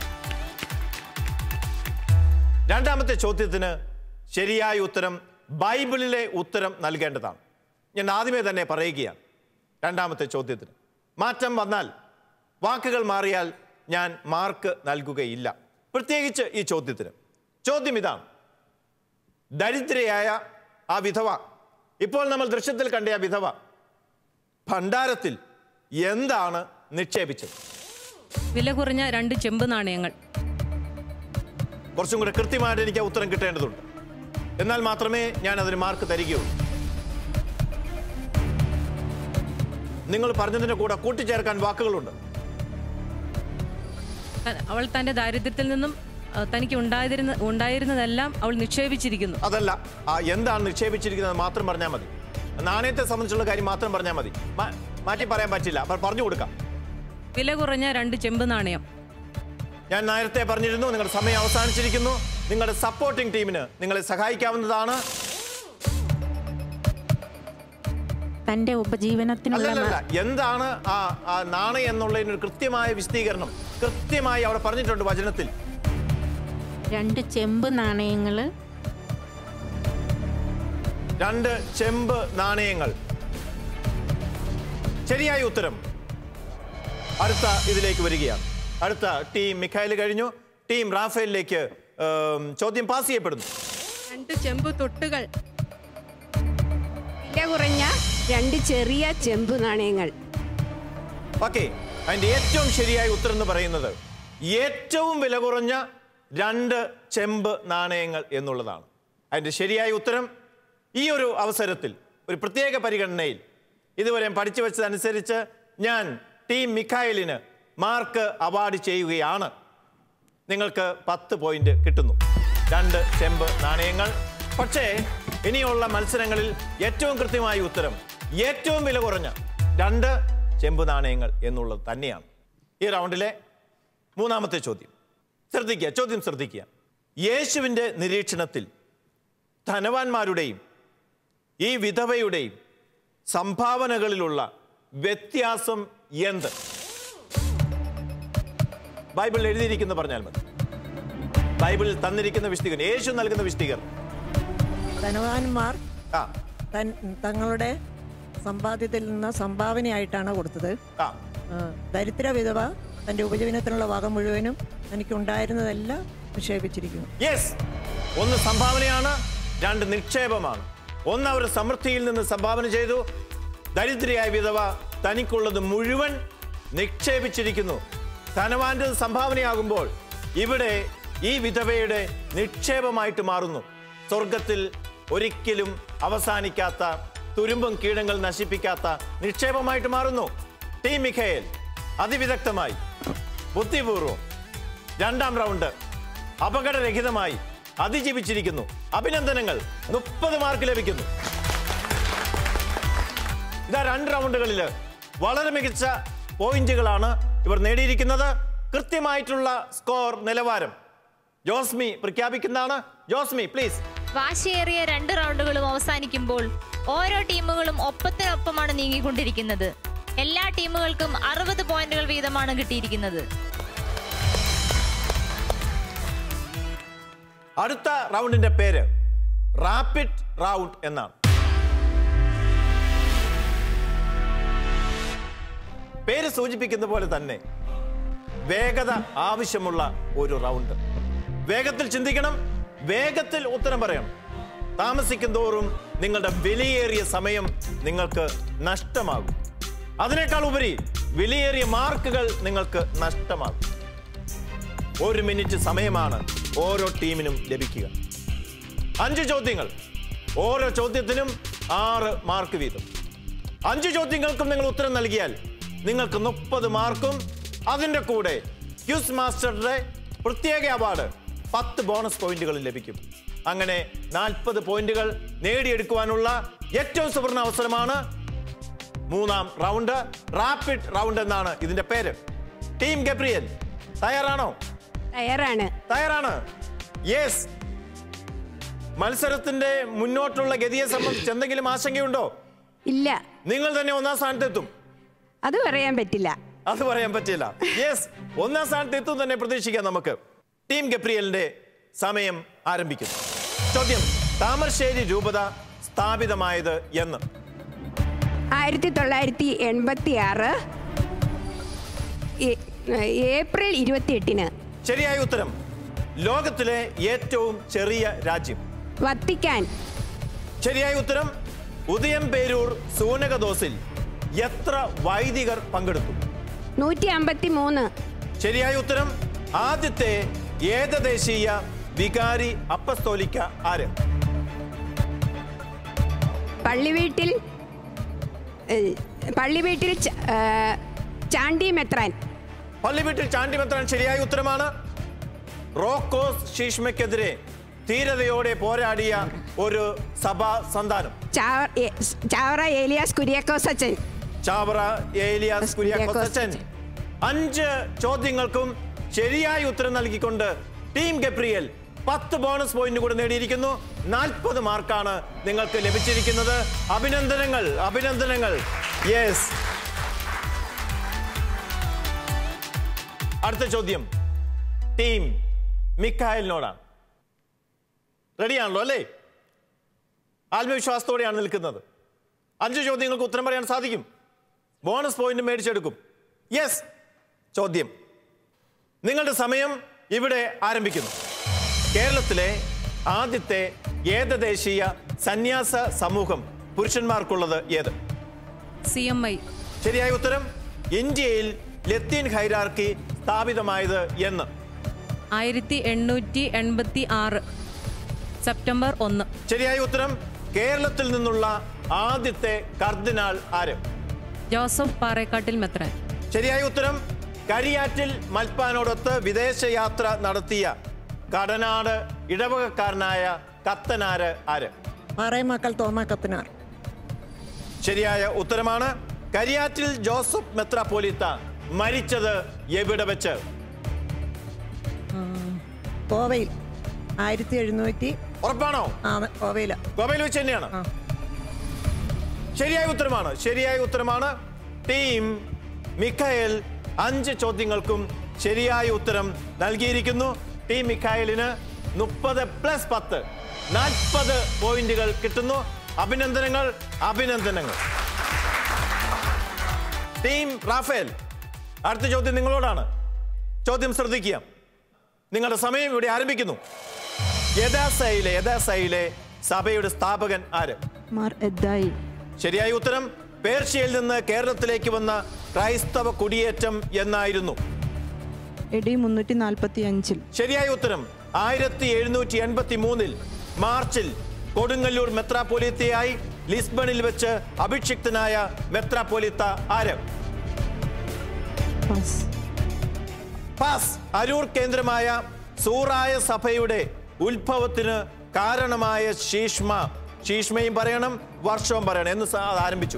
രണ്ടാമത്തെ ചോദ്യത്തിന് ശരിയായ ഉത്തരം ബൈബിളിലെ ഉത്തരം നൽകേണ്ടതാണ് ഞാൻ ആദ്യമേ തന്നെ പറയുകയാണ് രണ്ടാമത്തെ ചോദ്യത്തിന് മാറ്റം വന്നാൽ വാക്കുകൾ മാറിയാൽ ഞാൻ മാർക്ക് നൽകുകയില്ല പ്രത്യേകിച്ച് ഈ ചോദ്യത്തിന് ചോദ്യം ഇതാണ് ദരിദ്രയായ ആ വിധവ ഇപ്പോൾ നമ്മൾ ദൃശ്യത്തിൽ കണ്ട ആ വിധവ ഭണ്ഡാരത്തിൽ എന്താണ് നിക്ഷേപിച്ചത് വില കുറഞ്ഞ രണ്ട് ചെമ്പ് നാണയങ്ങൾ കുറച്ചും കൂടെ കൃത്യമായിട്ട് എനിക്ക് ആ ഉത്തരം കിട്ടേണ്ടതുണ്ട് എന്നാൽ മാത്രമേ ഞാൻ അതിന് മാർക്ക് തരികയുള്ളൂ നിങ്ങൾ പറഞ്ഞതിന്റെ കൂടെ കൂട്ടിച്ചേർക്കാൻ വാക്കുകളുണ്ട് ത- അവൾ തന്റെ ദാരിദ്ര്യത്തിൽ നിന്നും ആ, തനിക്ക് ഉണ്ടായിരുന്ന ഉണ്ടായിരുന്നതെല്ലാം അവൾ നിക്ഷേപിച്ചിരിക്കുന്നു അതല്ല ആ എന്താണ് നിക്ഷേപിച്ചിരിക്കുന്നത് മാത്രം പറഞ്ഞാൽ മതി നാണയത്തെ സംബന്ധിച്ചുള്ള കാര്യം മാത്രം പറഞ്ഞാൽ മതി മാ- മാറ്റി പറയാൻ പറ്റില്ല അപ്പോൾ പറഞ്ഞു കൊടുക്കാം വില കുറഞ്ഞ രണ്ട് ചെമ്പ് നാണയം ഞാൻ നേരത്തെ പറഞ്ഞിരുന്നു നിങ്ങളുടെ സമയം അവസാനിച്ചിരിക്കുന്നു നിങ്ങളുടെ സപ്പോർട്ടിംഗ് ടീമിന് നിങ്ങളെ സഹായിക്കാവുന്നതാണ് തന്റെ ഉപജീവനത്തിനുള്ള അല്ലല്ല എന്താണ് ആ ആ നാണയം എന്നുള്ളതിന് ഒരു കൃത്യമായ വിശദീകരണം കൃത്യമായി അവിടെ പറഞ്ഞിട്ടുണ്ട് വചനത്തിൽ രണ്ട് ചെമ്പ് നാണയങ്ങള് രണ്ട് ചെമ്പ് നാണയങ്ങൾ ശരിയായ ഉത്തരം അടുത്ത ഇതിലേക്ക് വരികയാണ് അടുത്ത ടീം മിഖായിൽ കഴിഞ്ഞു ടീം റാഫേലിലേക്ക് ഏം, ചോദ്യം പാസ് ചെയ്യപ്പെടുന്നു രണ്ട് ചെമ്പ് തൊട്ടുകൾ വില കുറഞ്ഞ രണ്ട് ചെറിയ ചെമ്പ് നാണയങ്ങൾ ഓക്കെ അതിന്റെ ഏറ്റവും ശരിയായ ഉത്തരം എന്ന് പറയുന്നത് ഏറ്റവും വില കുറഞ്ഞ രണ്ട് ചെമ്പ് നാണയങ്ങൾ എന്നുള്ളതാണ് അതിന്റെ ശരിയായ ഉത്തരം ഈ ഒരു അവസരത്തിൽ ഒരു പ്രത്യേക പരിഗണനയിൽ ഇതുവരെ പഠിച്ചു വെച്ചതനുസരിച്ച് ഞാൻ ടീം മിഖായലിന് മാർക്ക് അവാർഡ് ചെയ്യുകയാണ് നിങ്ങൾക്ക് പത്ത് പോയിന്റ് കിട്ടുന്നു രണ്ട് ചെമ്പ് നാണയങ്ങൾ പക്ഷേ ഇനിയുള്ള മത്സരങ്ങളിൽ ഏറ്റവും കൃത്യമായ ഉത്തരം ഏറ്റവും വില കുറഞ്ഞ രണ്ട് ചെമ്പ് നാണയങ്ങൾ എന്നുള്ളത് തന്നെയാണ് ഈ റൗണ്ടിലെ മൂന്നാമത്തെ ചോദ്യം ശ്രദ്ധിക്കുക ചോദ്യം ശ്രദ്ധിക്കുക യേശുവിൻ്റെ നിരീക്ഷണത്തിൽ ധനവാന്മാരുടെയും ഈ വിധവയുടെയും സംഭാവനകളിലുള്ള വ്യത്യാസം എന്ത് ബൈബിളിൽ എഴുതിയിരിക്കുന്ന പറഞ്ഞാൽ മതി ബൈബിളിൽ തന്നിരിക്കുന്ന വിശദീകരണം യേശു നൽകുന്ന വിശദീകരണം ധനവാന്മാർ ആ തൻ തങ്ങളുടെ സമ്പാദ്യത്തിൽ നിന്ന് സംഭാവനയായിട്ടാണ് കൊടുത്തത് ആ ആ, ദരിദ്ര വിധവ തൻ്റെ ഉപജീവനത്തിനുള്ള വക മുഴുവനും തനിക്കുണ്ടായിരുന്നതെല്ലാം നിക്ഷേപിച്ചിരിക്കുന്നു യെസ് ഒന്ന് സംഭാവനയാണ് രണ്ട് നിക്ഷേപമാണ് ഒന്ന് അവർ സമൃദ്ധിയിൽ നിന്ന് സംഭാവന ചെയ്തു ദരിദ്രയായ വിധവ തനിക്കുള്ളത് മുഴുവൻ നിക്ഷേപിച്ചിരിക്കുന്നു ധനവാന്റെ സംഭാവനയാകുമ്പോൾ ഇവിടെ ഈ വിധവയുടെ നിക്ഷേപമായിട്ട് മാറുന്നു സ്വർഗത്തിൽ ഒരിക്കലും അവസാനിക്കാത്ത തുരുമ്പും കീടങ്ങൾ നശിപ്പിക്കാത്ത നിക്ഷേപമായിട്ട് മാറുന്നു ടീം മിഖയേൽ അതിവിദഗ്ധമായി ബുദ്ധിപൂർവം രണ്ടാം റൗണ്ട് അപകടരഹിതമായി അതിജീവിച്ചിരിക്കുന്നു അഭിനന്ദനങ്ങൾ മുപ്പത് മാർക്ക് ലഭിക്കുന്നു ഇതാ രണ്ട് റൗണ്ടുകളിൽ വളരെ മികച്ച പോയിന്റുകളാണ് ഇവർ നേടിയിരിക്കുന്നത് കൃത്യമായിട്ടുള്ള സ്കോർ നിലവാരം ജോസ്മി പ്രഖ്യാപിക്കുന്നതാണ് ജോസ്മി പ്ലീസ് വാശിയേറിയ രണ്ട് റൗണ്ടുകളും അവസാനിക്കുമ്പോൾ ഓരോ ടീമുകളും ഒപ്പത്തിനൊപ്പമാണ് നീങ്ങിക്കൊണ്ടിരിക്കുന്നത് എല്ലാ ടീമുകൾക്കും അറുപത് പോയിന്റുകൾ വീതമാണ് കിട്ടിയിരിക്കുന്നത് അടുത്ത റൗണ്ടിന്റെ പേര് റാപ്പിഡ് റൗണ്ട് എന്നാണ് പേര് സൂചിപ്പിക്കുന്ന പോലെ തന്നെ വേഗത ആവശ്യമുള്ള ഒരു റൗണ്ട് വേഗത്തിൽ ചിന്തിക്കണം വേഗത്തിൽ ഉത്തരം പറയണം താമസിക്കും തോറും നിങ്ങളുടെ വിലയേറിയ സമയം നിങ്ങൾക്ക് നഷ്ടമാകും അതിനേക്കാൾ ഉപരി വിലയേറിയ മാർക്കുകൾ നിങ്ങൾക്ക് നഷ്ടമാകും ഒരു മിനിറ്റ് സമയമാണ് ഓരോ ടീമിനും ലഭിക്കുക അഞ്ച് ചോദ്യങ്ങൾ ഓരോ ചോദ്യത്തിനും ആറ് മാർക്ക് വീതം അഞ്ച് ചോദ്യങ്ങൾക്കും നിങ്ങൾ ഉത്തരം നൽകിയാൽ നിങ്ങൾക്ക് മുപ്പത് മാർക്കും അതിൻ്റെ കൂടെ ക്യൂസ് മാസ്റ്ററുടെ പ്രത്യേക അവാർഡ് പത്ത് ബോണസ് പോയിന്റുകൾ ലഭിക്കും അങ്ങനെ നാൽപ്പത് പോയിന്റുകൾ നേടിയെടുക്കുവാനുള്ള ഏറ്റവും സുവർണ അവസരമാണ് മൂന്നാം റൗണ്ട് റാപ്പിഡ് റൗണ്ട് എന്നാണ് ഇതിന്റെ പേര് ടീം ഗബ്രിയൽ തയ്യാറാണോ തയ്യാറാണ് തയ്യാറാണ് യെസ് മത്സരത്തിന്റെ മുന്നോട്ടുള്ള ഗതിയെ സംബന്ധിച്ച് എന്തെങ്കിലും ആശങ്കയുണ്ടോ ഇല്ല നിങ്ങൾ തന്നെ ഒന്നാം സ്ഥാനത്തെത്തും അത് പറയാൻ പറ്റില്ല അത് പറയാൻ പറ്റില്ല യെസ് ഒന്നാം സ്ഥാനത്ത് എത്തും തന്നെ പ്രതീക്ഷിക്കാം നമുക്ക് ടീം ഗപ്രിയലിന്റെ സമയം ആരംഭിക്കുന്നു ചോദ്യം താമരശ്ശേരി രൂപത സ്ഥാപിതമായത് എന്ന് ആയിരത്തി തൊള്ളായിരത്തി എൺപത്തി ആറ് ഏപ്രിൽ ഇരുപത്തി എട്ടിന് ശരിയായ ഉത്തരം ലോകത്തിലെ ഏറ്റവും ചെറിയ രാജ്യം വത്തിക്കാൻ ശരിയായ ഉത്തരം ഉദയംപേരൂർ സൂനകദോസിൽ എത്ര വൈദികർ പങ്കെടുത്തു നൂറ്റി അമ്പത്തി മൂന്ന് ശരിയായ ഉത്തരം ആദ്യത്തെ ഏകദേശീയ വികാരി അപ്പസ്തോലിക്ക ആര് പള്ളിവീട്ടിൽ ഏ, പള്ളിവീട്ടിൽ ച- ഏ, ചാണ്ടി മെത്രാൻ പള്ളിവീട്ടിൽ ചാണ്ടിമെത്രാൻ ശരിയായ ഉത്തരമാണ് റോക്കോസ് ശീഷ്മയ്ക്കെതിരെ ധീരതയോടെ പോരാടിയ ഒരു സഭാ സന്താനം ചാവ- ഏ, ചാവറ ഏലിയാസ് കുര്യാക്കോസ് അച്ഛൻ ചാവറ ഏലിയാസ് കുര്യാക്കോസച്ചൻ അഞ്ച് ചോദ്യങ്ങൾക്കും ശരിയായ ഉത്തരം നൽകിക്കൊണ്ട് ടീം ഗപ്രിയൽ പത്ത് ബോണസ് പോയിന്റ് കൂടെ നേടിയിരിക്കുന്നു നാൽപ്പത് മാർക്കാണ് നിങ്ങൾക്ക് ലഭിച്ചിരിക്കുന്നത് അഭിനന്ദനങ്ങൾ അഭിനന്ദനങ്ങൾ യെസ് അടുത്ത ചോദ്യം ടീം മിക്കായലിനോടാണ് റെഡിയാണല്ലോ അല്ലേ ആത്മവിശ്വാസത്തോടെയാണ് നിൽക്കുന്നത് അഞ്ച് ചോദ്യങ്ങൾക്ക് ഉത്തരം പറയാൻ സാധിക്കും ബോണസ് പോയിന്റ് മേടിച്ചെടുക്കും യെസ് ചോദ്യം നിങ്ങളുടെ സമയം ഇവിടെ ആരംഭിക്കുന്നു കേരളത്തിലെ ആദ്യത്തെ ഏകദേശീയ സന്യാസ സമൂഹം പുരുഷന്മാർക്കുള്ളത് ഏത് സി എം ഐ ശരിയായ ഉത്തരം ഇന്ത്യയിൽ ലത്തീൻ ഹൈറാർക്കി സ്ഥാപിതമായത് എന്ന് ആയിരത്തി എണ്ണൂറ്റി എൺപത്തി ആറ് സെപ്റ്റംബർ ഒന്ന് ശരിയായ ഉത്തരം കേരളത്തിൽ നിന്നുള്ള ആദ്യത്തെ കർദിനാൾ ആര് ജോസഫ് പാറേക്കാട്ടിൽ മെത്രാൻ ശരിയായ ഉത്തരം കരിയാറ്റിൽ മൽപ്പാനോടൊത്ത് വിദേശയാത്ര നടത്തിയ കടനാട് ഇടവകക്കാരനായ കത്തനാര് ആര് പാറേമക്കൾ തോമാക്കത്തിനാർ ശരിയായ ഉത്തരമാണ് കരിയാറ്റിൽ ജോസഫ് മെത്രാപ്പോലിത്ത മരിച്ചത് എവിടെ വെച്ച് കോവയിൽ ആയിരത്തി എഴുന്നൂറ്റി ഉറപ്പാണോ ആ കോവയില ഗോവയിൽ വെച്ച് തന്നെയാണ് ശരിയായ ഉത്തരമാണ് ശരിയായ ഉത്തരമാണ് ടീം മിഖായൽ അഞ്ച് ചോദ്യങ്ങൾക്കും ശരിയായ ഉത്തരം നൽകിയിരിക്കുന്നു ടീം മിഖായലിന് മുപ്പത് പ്ലസ് പത്ത് നാൽപ്പത് പോയിന്റുകൾ കിട്ടുന്നു അഭിനന്ദനങ്ങൾ അഭിനന്ദനങ്ങൾ ടീം റാഫേൽ അടുത്ത ചോദ്യം നിങ്ങളോടാണ് ചോദ്യം ശ്രദ്ധിക്കുക നിങ്ങളുടെ സമയം ഇവിടെ ആരംഭിക്കുന്നു യഥാസയിലെ യഥാസയിലെ സഭയുടെ സ്ഥാപകൻ ആര് മാർ എദ്ദായി ശരിയായ ഉത്തരം പേർഷ്യയിൽ നിന്ന് കേരളത്തിലേക്ക് വന്ന ക്രൈസ്തവ കുടിയേറ്റം എന്നായിരുന്നു എ ഡി മുന്നൂറ്റി നാൽപ്പത്തി അഞ്ചിൽ ശരിയായ ഉത്തരം ആയിരത്തി എഴുന്നൂറ്റി എൺപത്തി മൂന്നിൽ മാർച്ചിൽ കൊടുങ്ങല്ലൂർ മെത്രാപ്പൊലിത്തയായി ലിസ്ബണിൽ വെച്ച് അഭിഷിക്തനായ മെത്രാപ്പൊലിത്ത ആര് പാസ് പാസ് അരൂർ കേന്ദ്രമായ സൂറായ സഭയുടെ ഉത്ഭവത്തിന് കാരണമായ ശീഷ്മ ശീഷ്മയും പറയണം വർഷവും പറയണം എന്ന് സ- അത് ആരംഭിച്ചു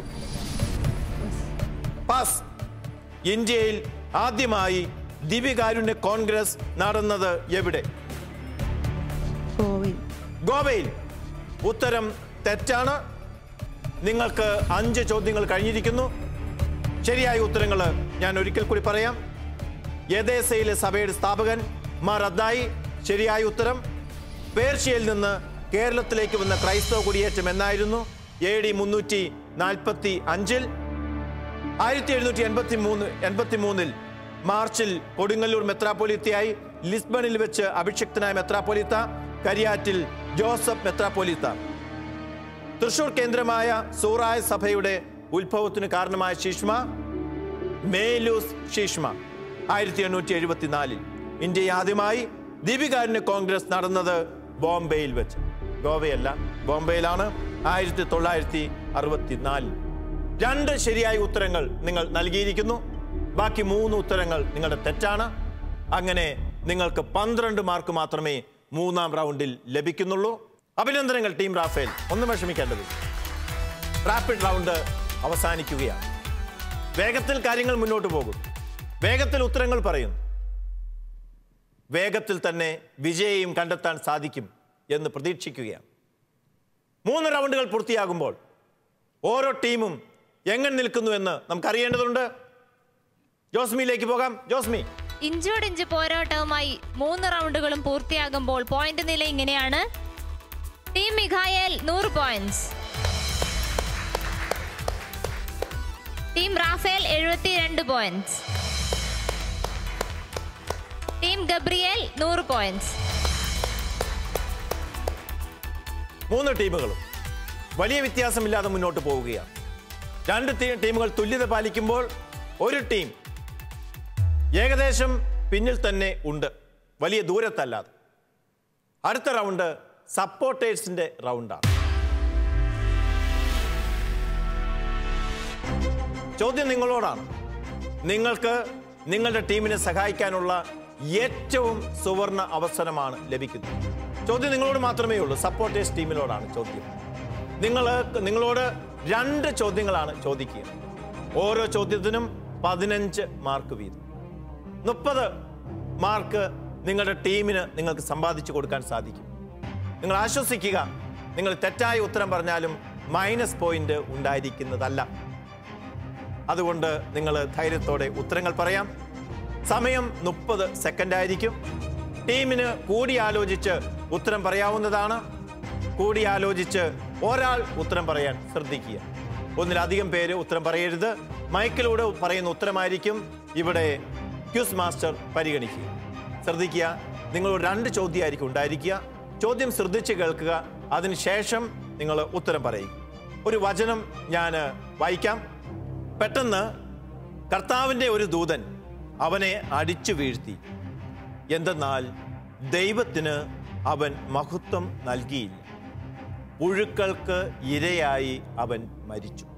പാസ് ഇന്ത്യയിൽ ആദ്യമായി ദിവ്യകാരുണ്യ കോൺഗ്രസ് നടന്നത് എവിടെ കോവയിൽ ഗോവയിൽ ഉത്തരം തെറ്റാണ് നിങ്ങൾക്ക് അഞ്ച് ചോദ്യങ്ങൾ കഴിഞ്ഞിരിക്കുന്നു ശരിയായ ഉത്തരങ്ങൾ ഞാൻ ഒരിക്കൽ കൂടി പറയാം യദേസയിലെ സഭയുടെ സ്ഥാപകൻ മാർ അദ്ദായി ശരിയായ ഉത്തരം പേർഷ്യയിൽ നിന്ന് കേരളത്തിലേക്ക് വന്ന ക്രൈസ്തവ കുടിയേറ്റം എന്നായിരുന്നു എ ഡി മുന്നൂറ്റി നാൽപ്പത്തി അഞ്ചിൽ ആയിരത്തി എഴുന്നൂറ്റി എൺപത്തി മൂന്ന് എൺപത്തി മൂന്നിൽ മാർച്ചിൽ കൊടുങ്ങല്ലൂർ മെത്രാപ്പൊലിത്തയായി ലിസ്ബണിൽ വെച്ച് അഭിഷിക്തനായ മെത്രാപ്പൊലിത്ത കരിയാറ്റിൽ ജോസഫ് മെത്രാപ്പൊലിത്ത തൃശൂർ കേന്ദ്രമായ സൂറായ സഭയുടെ ഉത്ഭവത്തിന് കാരണമായ ശീഷ്മ മേലൂസ് ശീഷ്മ ആയിരത്തി എണ്ണൂറ്റി എഴുപത്തിനാലിൽ ഇന്ത്യയിൽ ആദ്യമായി ദീപികാരുണ്യ കോൺഗ്രസ് നടന്നത് ബോംബെയിൽ വെച്ച് ഗോവയല്ല ബോംബെയിലാണ് ആയിരത്തി തൊള്ളായിരത്തി അറുപത്തിനാലിൽ രണ്ട് ശരിയായ ഉത്തരങ്ങൾ നിങ്ങൾ നൽകിയിരിക്കുന്നു ബാക്കി മൂന്ന് ഉത്തരങ്ങൾ നിങ്ങളുടെ തെറ്റാണ് അങ്ങനെ നിങ്ങൾക്ക് പന്ത്രണ്ട് മാർക്ക് മാത്രമേ മൂന്നാം റൗണ്ടിൽ ലഭിക്കുന്നുള്ളൂ അഭിനന്ദനങ്ങൾ ടീം റാഫേൽ ഒന്നും വിഷമിക്കേണ്ടത് റാപ്പിഡ് റൗണ്ട് അവസാനിക്കുകയാണ് വേഗത്തിൽ കാര്യങ്ങൾ മുന്നോട്ട് പോകും വേഗത്തിൽ ഉത്തരങ്ങൾ പറയുന്നു വേഗത്തിൽ തന്നെ വിജയം കണ്ടെത്താൻ സാധിക്കും എന്ന് പ്രതീക്ഷിക്കുകയാണ് മൂന്ന് റൗണ്ടുകൾ പൂർത്തിയാകുമ്പോൾ ഓരോ ടീമും എങ്ങനെ നിൽക്കുന്നു എന്ന് നമുക്കറിയേണ്ടതുണ്ട് ജോസ്മിയിലേക്ക് പോകാം ജോസ്മി ഇഞ്ചോടിഞ്ച് പോരാട്ടവുമായി മൂന്ന് റൗണ്ടുകളും പൂർത്തിയാകുമ്പോൾ പോയിന്റ് നില ഇങ്ങനെയാണ് ടീം മിഖായേൽ നൂറ് പോയിന്റ്സ് ടീം റാഫേൽ എഴുപത്തിരണ്ട് പോയിന്റ്സ് ടീം ഗബ്രിയേൽ നൂറ് പോയിന്റ്സ് മൂന്ന് ടീമുകളും വലിയ വ്യത്യാസമില്ലാതെ മുന്നോട്ട് പോവുകയാണ് രണ്ട് ടീ- ടീമുകൾ തുല്യത പാലിക്കുമ്പോൾ ഒരു ടീം ഏകദേശം പിന്നിൽ തന്നെ ഉണ്ട് വലിയ ദൂരത്തല്ലാതെ അടുത്ത റൗണ്ട് സപ്പോർട്ടേഴ്സിന്റെ റൗണ്ടാണ് ചോദ്യം നിങ്ങളോടാണ് നിങ്ങൾക്ക് നിങ്ങളുടെ ടീമിനെ സഹായിക്കാനുള്ള ഏറ്റവും സുവർണ അവസരമാണ് ലഭിക്കുന്നത് ചോദ്യം നിങ്ങളോട് മാത്രമേ ഉള്ളൂ സപ്പോർട്ടേഴ്സ് ടീമിനോടാണ് ചോദ്യം നിങ്ങൾ നിങ്ങളോട് രണ്ട് ചോദ്യങ്ങളാണ് ചോദിക്കുക ഓരോ ചോദ്യത്തിനും പതിനഞ്ച് മാർക്ക് വീതം മുപ്പത് മാർക്ക് നിങ്ങളുടെ ടീമിന് നിങ്ങൾക്ക് സമ്പാദിച്ചു കൊടുക്കാൻ സാധിക്കും നിങ്ങൾ ആശ്വസിക്കുക നിങ്ങൾ തെറ്റായ ഉത്തരം പറഞ്ഞാലും മൈനസ് പോയിന്റ് ഉണ്ടായിരിക്കുന്നതല്ല അതുകൊണ്ട് നിങ്ങൾ ധൈര്യത്തോടെ ഉത്തരങ്ങൾ പറയാം സമയം മുപ്പത് സെക്കൻഡ് ആയിരിക്കും ടീമിന് കൂടിയാലോചിച്ച് ഉത്തരം പറയാവുന്നതാണ് കൂടിയാലോചിച്ച് ഒരാൾ ഉത്തരം പറയാൻ ശ്രദ്ധിക്കുക ഒന്നിലധികം പേര് ഉത്തരം പറയരുത് മൈക്കിലൂടെ പറയുന്ന ഉത്തരമായിരിക്കും ഇവിടെ ക്യൂസ് മാസ്റ്റർ പരിഗണിക്കുക ശ്രദ്ധിക്കുക നിങ്ങൾ രണ്ട് ചോദ്യമായിരിക്കും ഉണ്ടായിരിക്കുക ചോദ്യം ശ്രദ്ധിച്ച് കേൾക്കുക അതിനുശേഷം നിങ്ങൾ ഉത്തരം പറയും ഒരു വചനം ഞാൻ വായിക്കാം പെട്ടെന്ന് കർത്താവിൻ്റെ ഒരു ദൂതൻ അവനെ അടിച്ചു വീഴ്ത്തി എന്തെന്നാൽ ദൈവത്തിന് അവൻ മഹത്വം നൽകിയില്ല പുഴുക്കൾക്ക് ഇരയായി അവൻ മരിച്ചു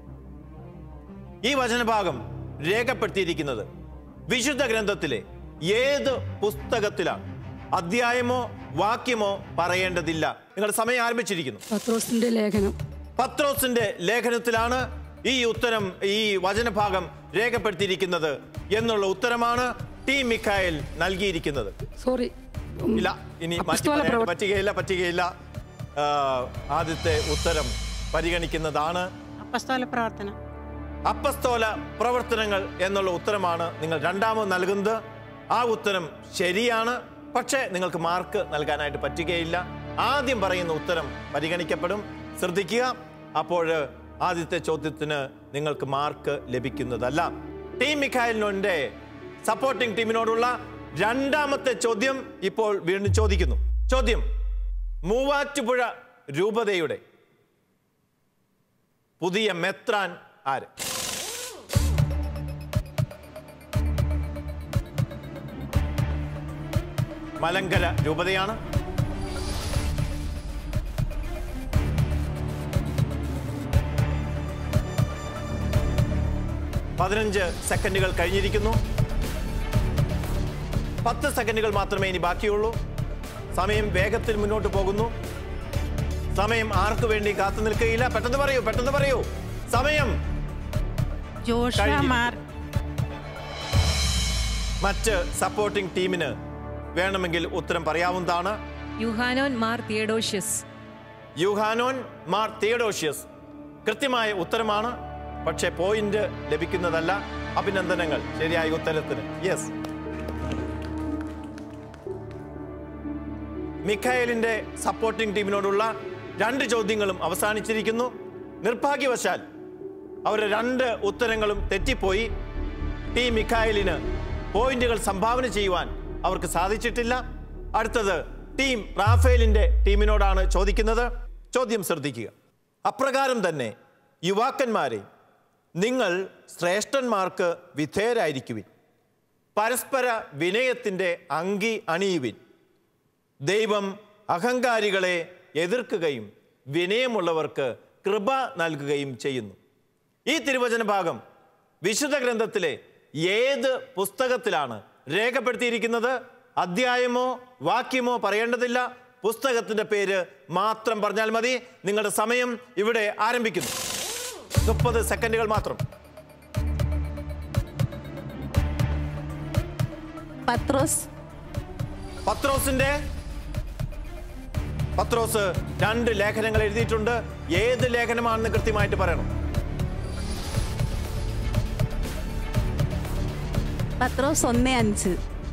ഈ വചനഭാഗം രേഖപ്പെടുത്തിയിരിക്കുന്നത് വിശുദ്ധ ഗ്രന്ഥത്തിലെ ഏത് പുസ്തകത്തിലാണ് അധ്യായമോ വാക്യമോ പറയേണ്ടതില്ല നിങ്ങളുടെ സമയം ആരംഭിച്ചിരിക്കുന്നു പത്രോസിന്റെ ലേഖനം പത്രോസിന്റെ ലേഖനത്തിലാണ് ഈ ഉത്തരം ഈ വചനഭാഗം രേഖപ്പെടുത്തിയിരിക്കുന്നത് എന്നുള്ള ഉത്തരമാണ് ടി മിഖായൽ നൽകിയിരിക്കുന്നത് സോറി ഇല്ല ഇനി മാറ്റി അപ്പസ്തോല പറയാൻ പ്രവർ- പറ്റുകയില്ല പറ്റുകയില്ല ആ, ആദ്യത്തെ ഉത്തരം പരിഗണിക്കുന്നതാണ് അപ്പസ്തോല പ്രവർത്തനം അപ്പസ്തോല പ്രവർത്തനങ്ങൾ എന്നുള്ള ഉത്തരമാണ് നിങ്ങൾ രണ്ടാമത് നൽകുന്നത് ആ ഉത്തരം ശരിയാണ് പക്ഷേ നിങ്ങൾക്ക് മാർക്ക് നൽകാനായിട്ട് പറ്റുകയില്ല ആദ്യം പറയുന്ന ഉത്തരം പരിഗണിക്കപ്പെടും ശ്രദ്ധിക്കുക അപ്പോൾ ആദ്യത്തെ ചോദ്യത്തിന് നിങ്ങൾക്ക് മാർക്ക് ലഭിക്കുന്നതല്ല ടീം മിഖായലിനോന്റെ സപ്പോർട്ടിംഗ് ടീമിനോടുള്ള രണ്ടാമത്തെ ചോദ്യം ഇപ്പോൾ വീണ്ടും ചോദിക്കുന്നു ചോദ്യം മൂവാറ്റുപുഴ രൂപതയുടെ പുതിയ മെത്രാൻ ആര് മലങ്കര രൂപതയാണ് പതിനഞ്ച് സെക്കൻഡുകൾ കഴിഞ്ഞിരിക്കുന്നു പത്ത് സെക്കൻഡുകൾ മാത്രമേ ഇനി ബാക്കിയുള്ളൂ സമയം വേഗത്തിൽ മുന്നോട്ട് പോകുന്നു സമയം ആർക്കു വേണ്ടി കാത്തു നിൽക്കുകയില്ല പെട്ടെന്ന് പറയൂ പെട്ടെന്ന് പറയൂ സമയം ജോഷ കഴിഞ്ഞിരിക്കുന്നു. മാർ മറ്റ് സപ്പോർട്ടിംഗ് ടീമിന് വേണമെങ്കിൽ ഉത്തരം പറയാവുന്നതാണ് യുഹാനോൻ മാർ തിയഡോഷ്യസ് യുഹാനോൻ മാർ തിയഡോഷ്യസ് കൃത്യമായ ഉത്തരമാണ് പക്ഷേ പോയിന്റ് ലഭിക്കുന്നതല്ല അഭിനന്ദനങ്ങൾ ശരിയായ ഉത്തരത്തിന് യെസ് മിഖായലിന്റെ സപ്പോർട്ടിംഗ് ടീമിനോടുള്ള രണ്ട് ചോദ്യങ്ങളും അവസാനിച്ചിരിക്കുന്നു നിർഭാഗ്യവശാൽ അവരുടെ രണ്ട് ഉത്തരങ്ങളും തെറ്റിപ്പോയി ടീം മിഖായലിന് പോയിന്റുകൾ സംഭാവന ചെയ്യുവാൻ അവർക്ക് സാധിച്ചിട്ടില്ല അടുത്തത് ടീം റാഫേലിന്റെ ടീമിനോടാണ് ചോദിക്കുന്നത് ചോദ്യം ശ്രദ്ധിക്കുക അപ്രകാരം തന്നെ യുവാക്കന്മാരെ നിങ്ങൾ ശ്രേഷ്ഠന്മാർക്ക് വിധേയരായിരിക്കുവിൻ പരസ്പര വിനയത്തിൻ്റെ അങ്കി അണിയുവിൻ ദൈവം അഹങ്കാരികളെ എതിർക്കുകയും വിനയമുള്ളവർക്ക് കൃപ നൽകുകയും ചെയ്യുന്നു ഈ തിരുവചന ഭാഗം വിശുദ്ധ ഗ്രന്ഥത്തിലെ ഏത് പുസ്തകത്തിലാണ് രേഖപ്പെടുത്തിയിരിക്കുന്നത് അധ്യായമോ വാക്യമോ പറയേണ്ടതില്ല പുസ്തകത്തിന്റെ പേര് മാത്രം പറഞ്ഞാൽ മതി നിങ്ങളുടെ സമയം ഇവിടെ ആരംഭിക്കുന്നു മുപ്പത് സെക്കൻഡുകൾ മാത്രം പത്രോസ് പത്രോസിന്റെ പത്രോസ് രണ്ട് ലേഖനങ്ങൾ എഴുതിയിട്ടുണ്ട് ഏത് ലേഖനമാണെന്ന് കൃത്യമായിട്ട് പറയണം പത്രോസ് ഒന്ന് അഞ്ച്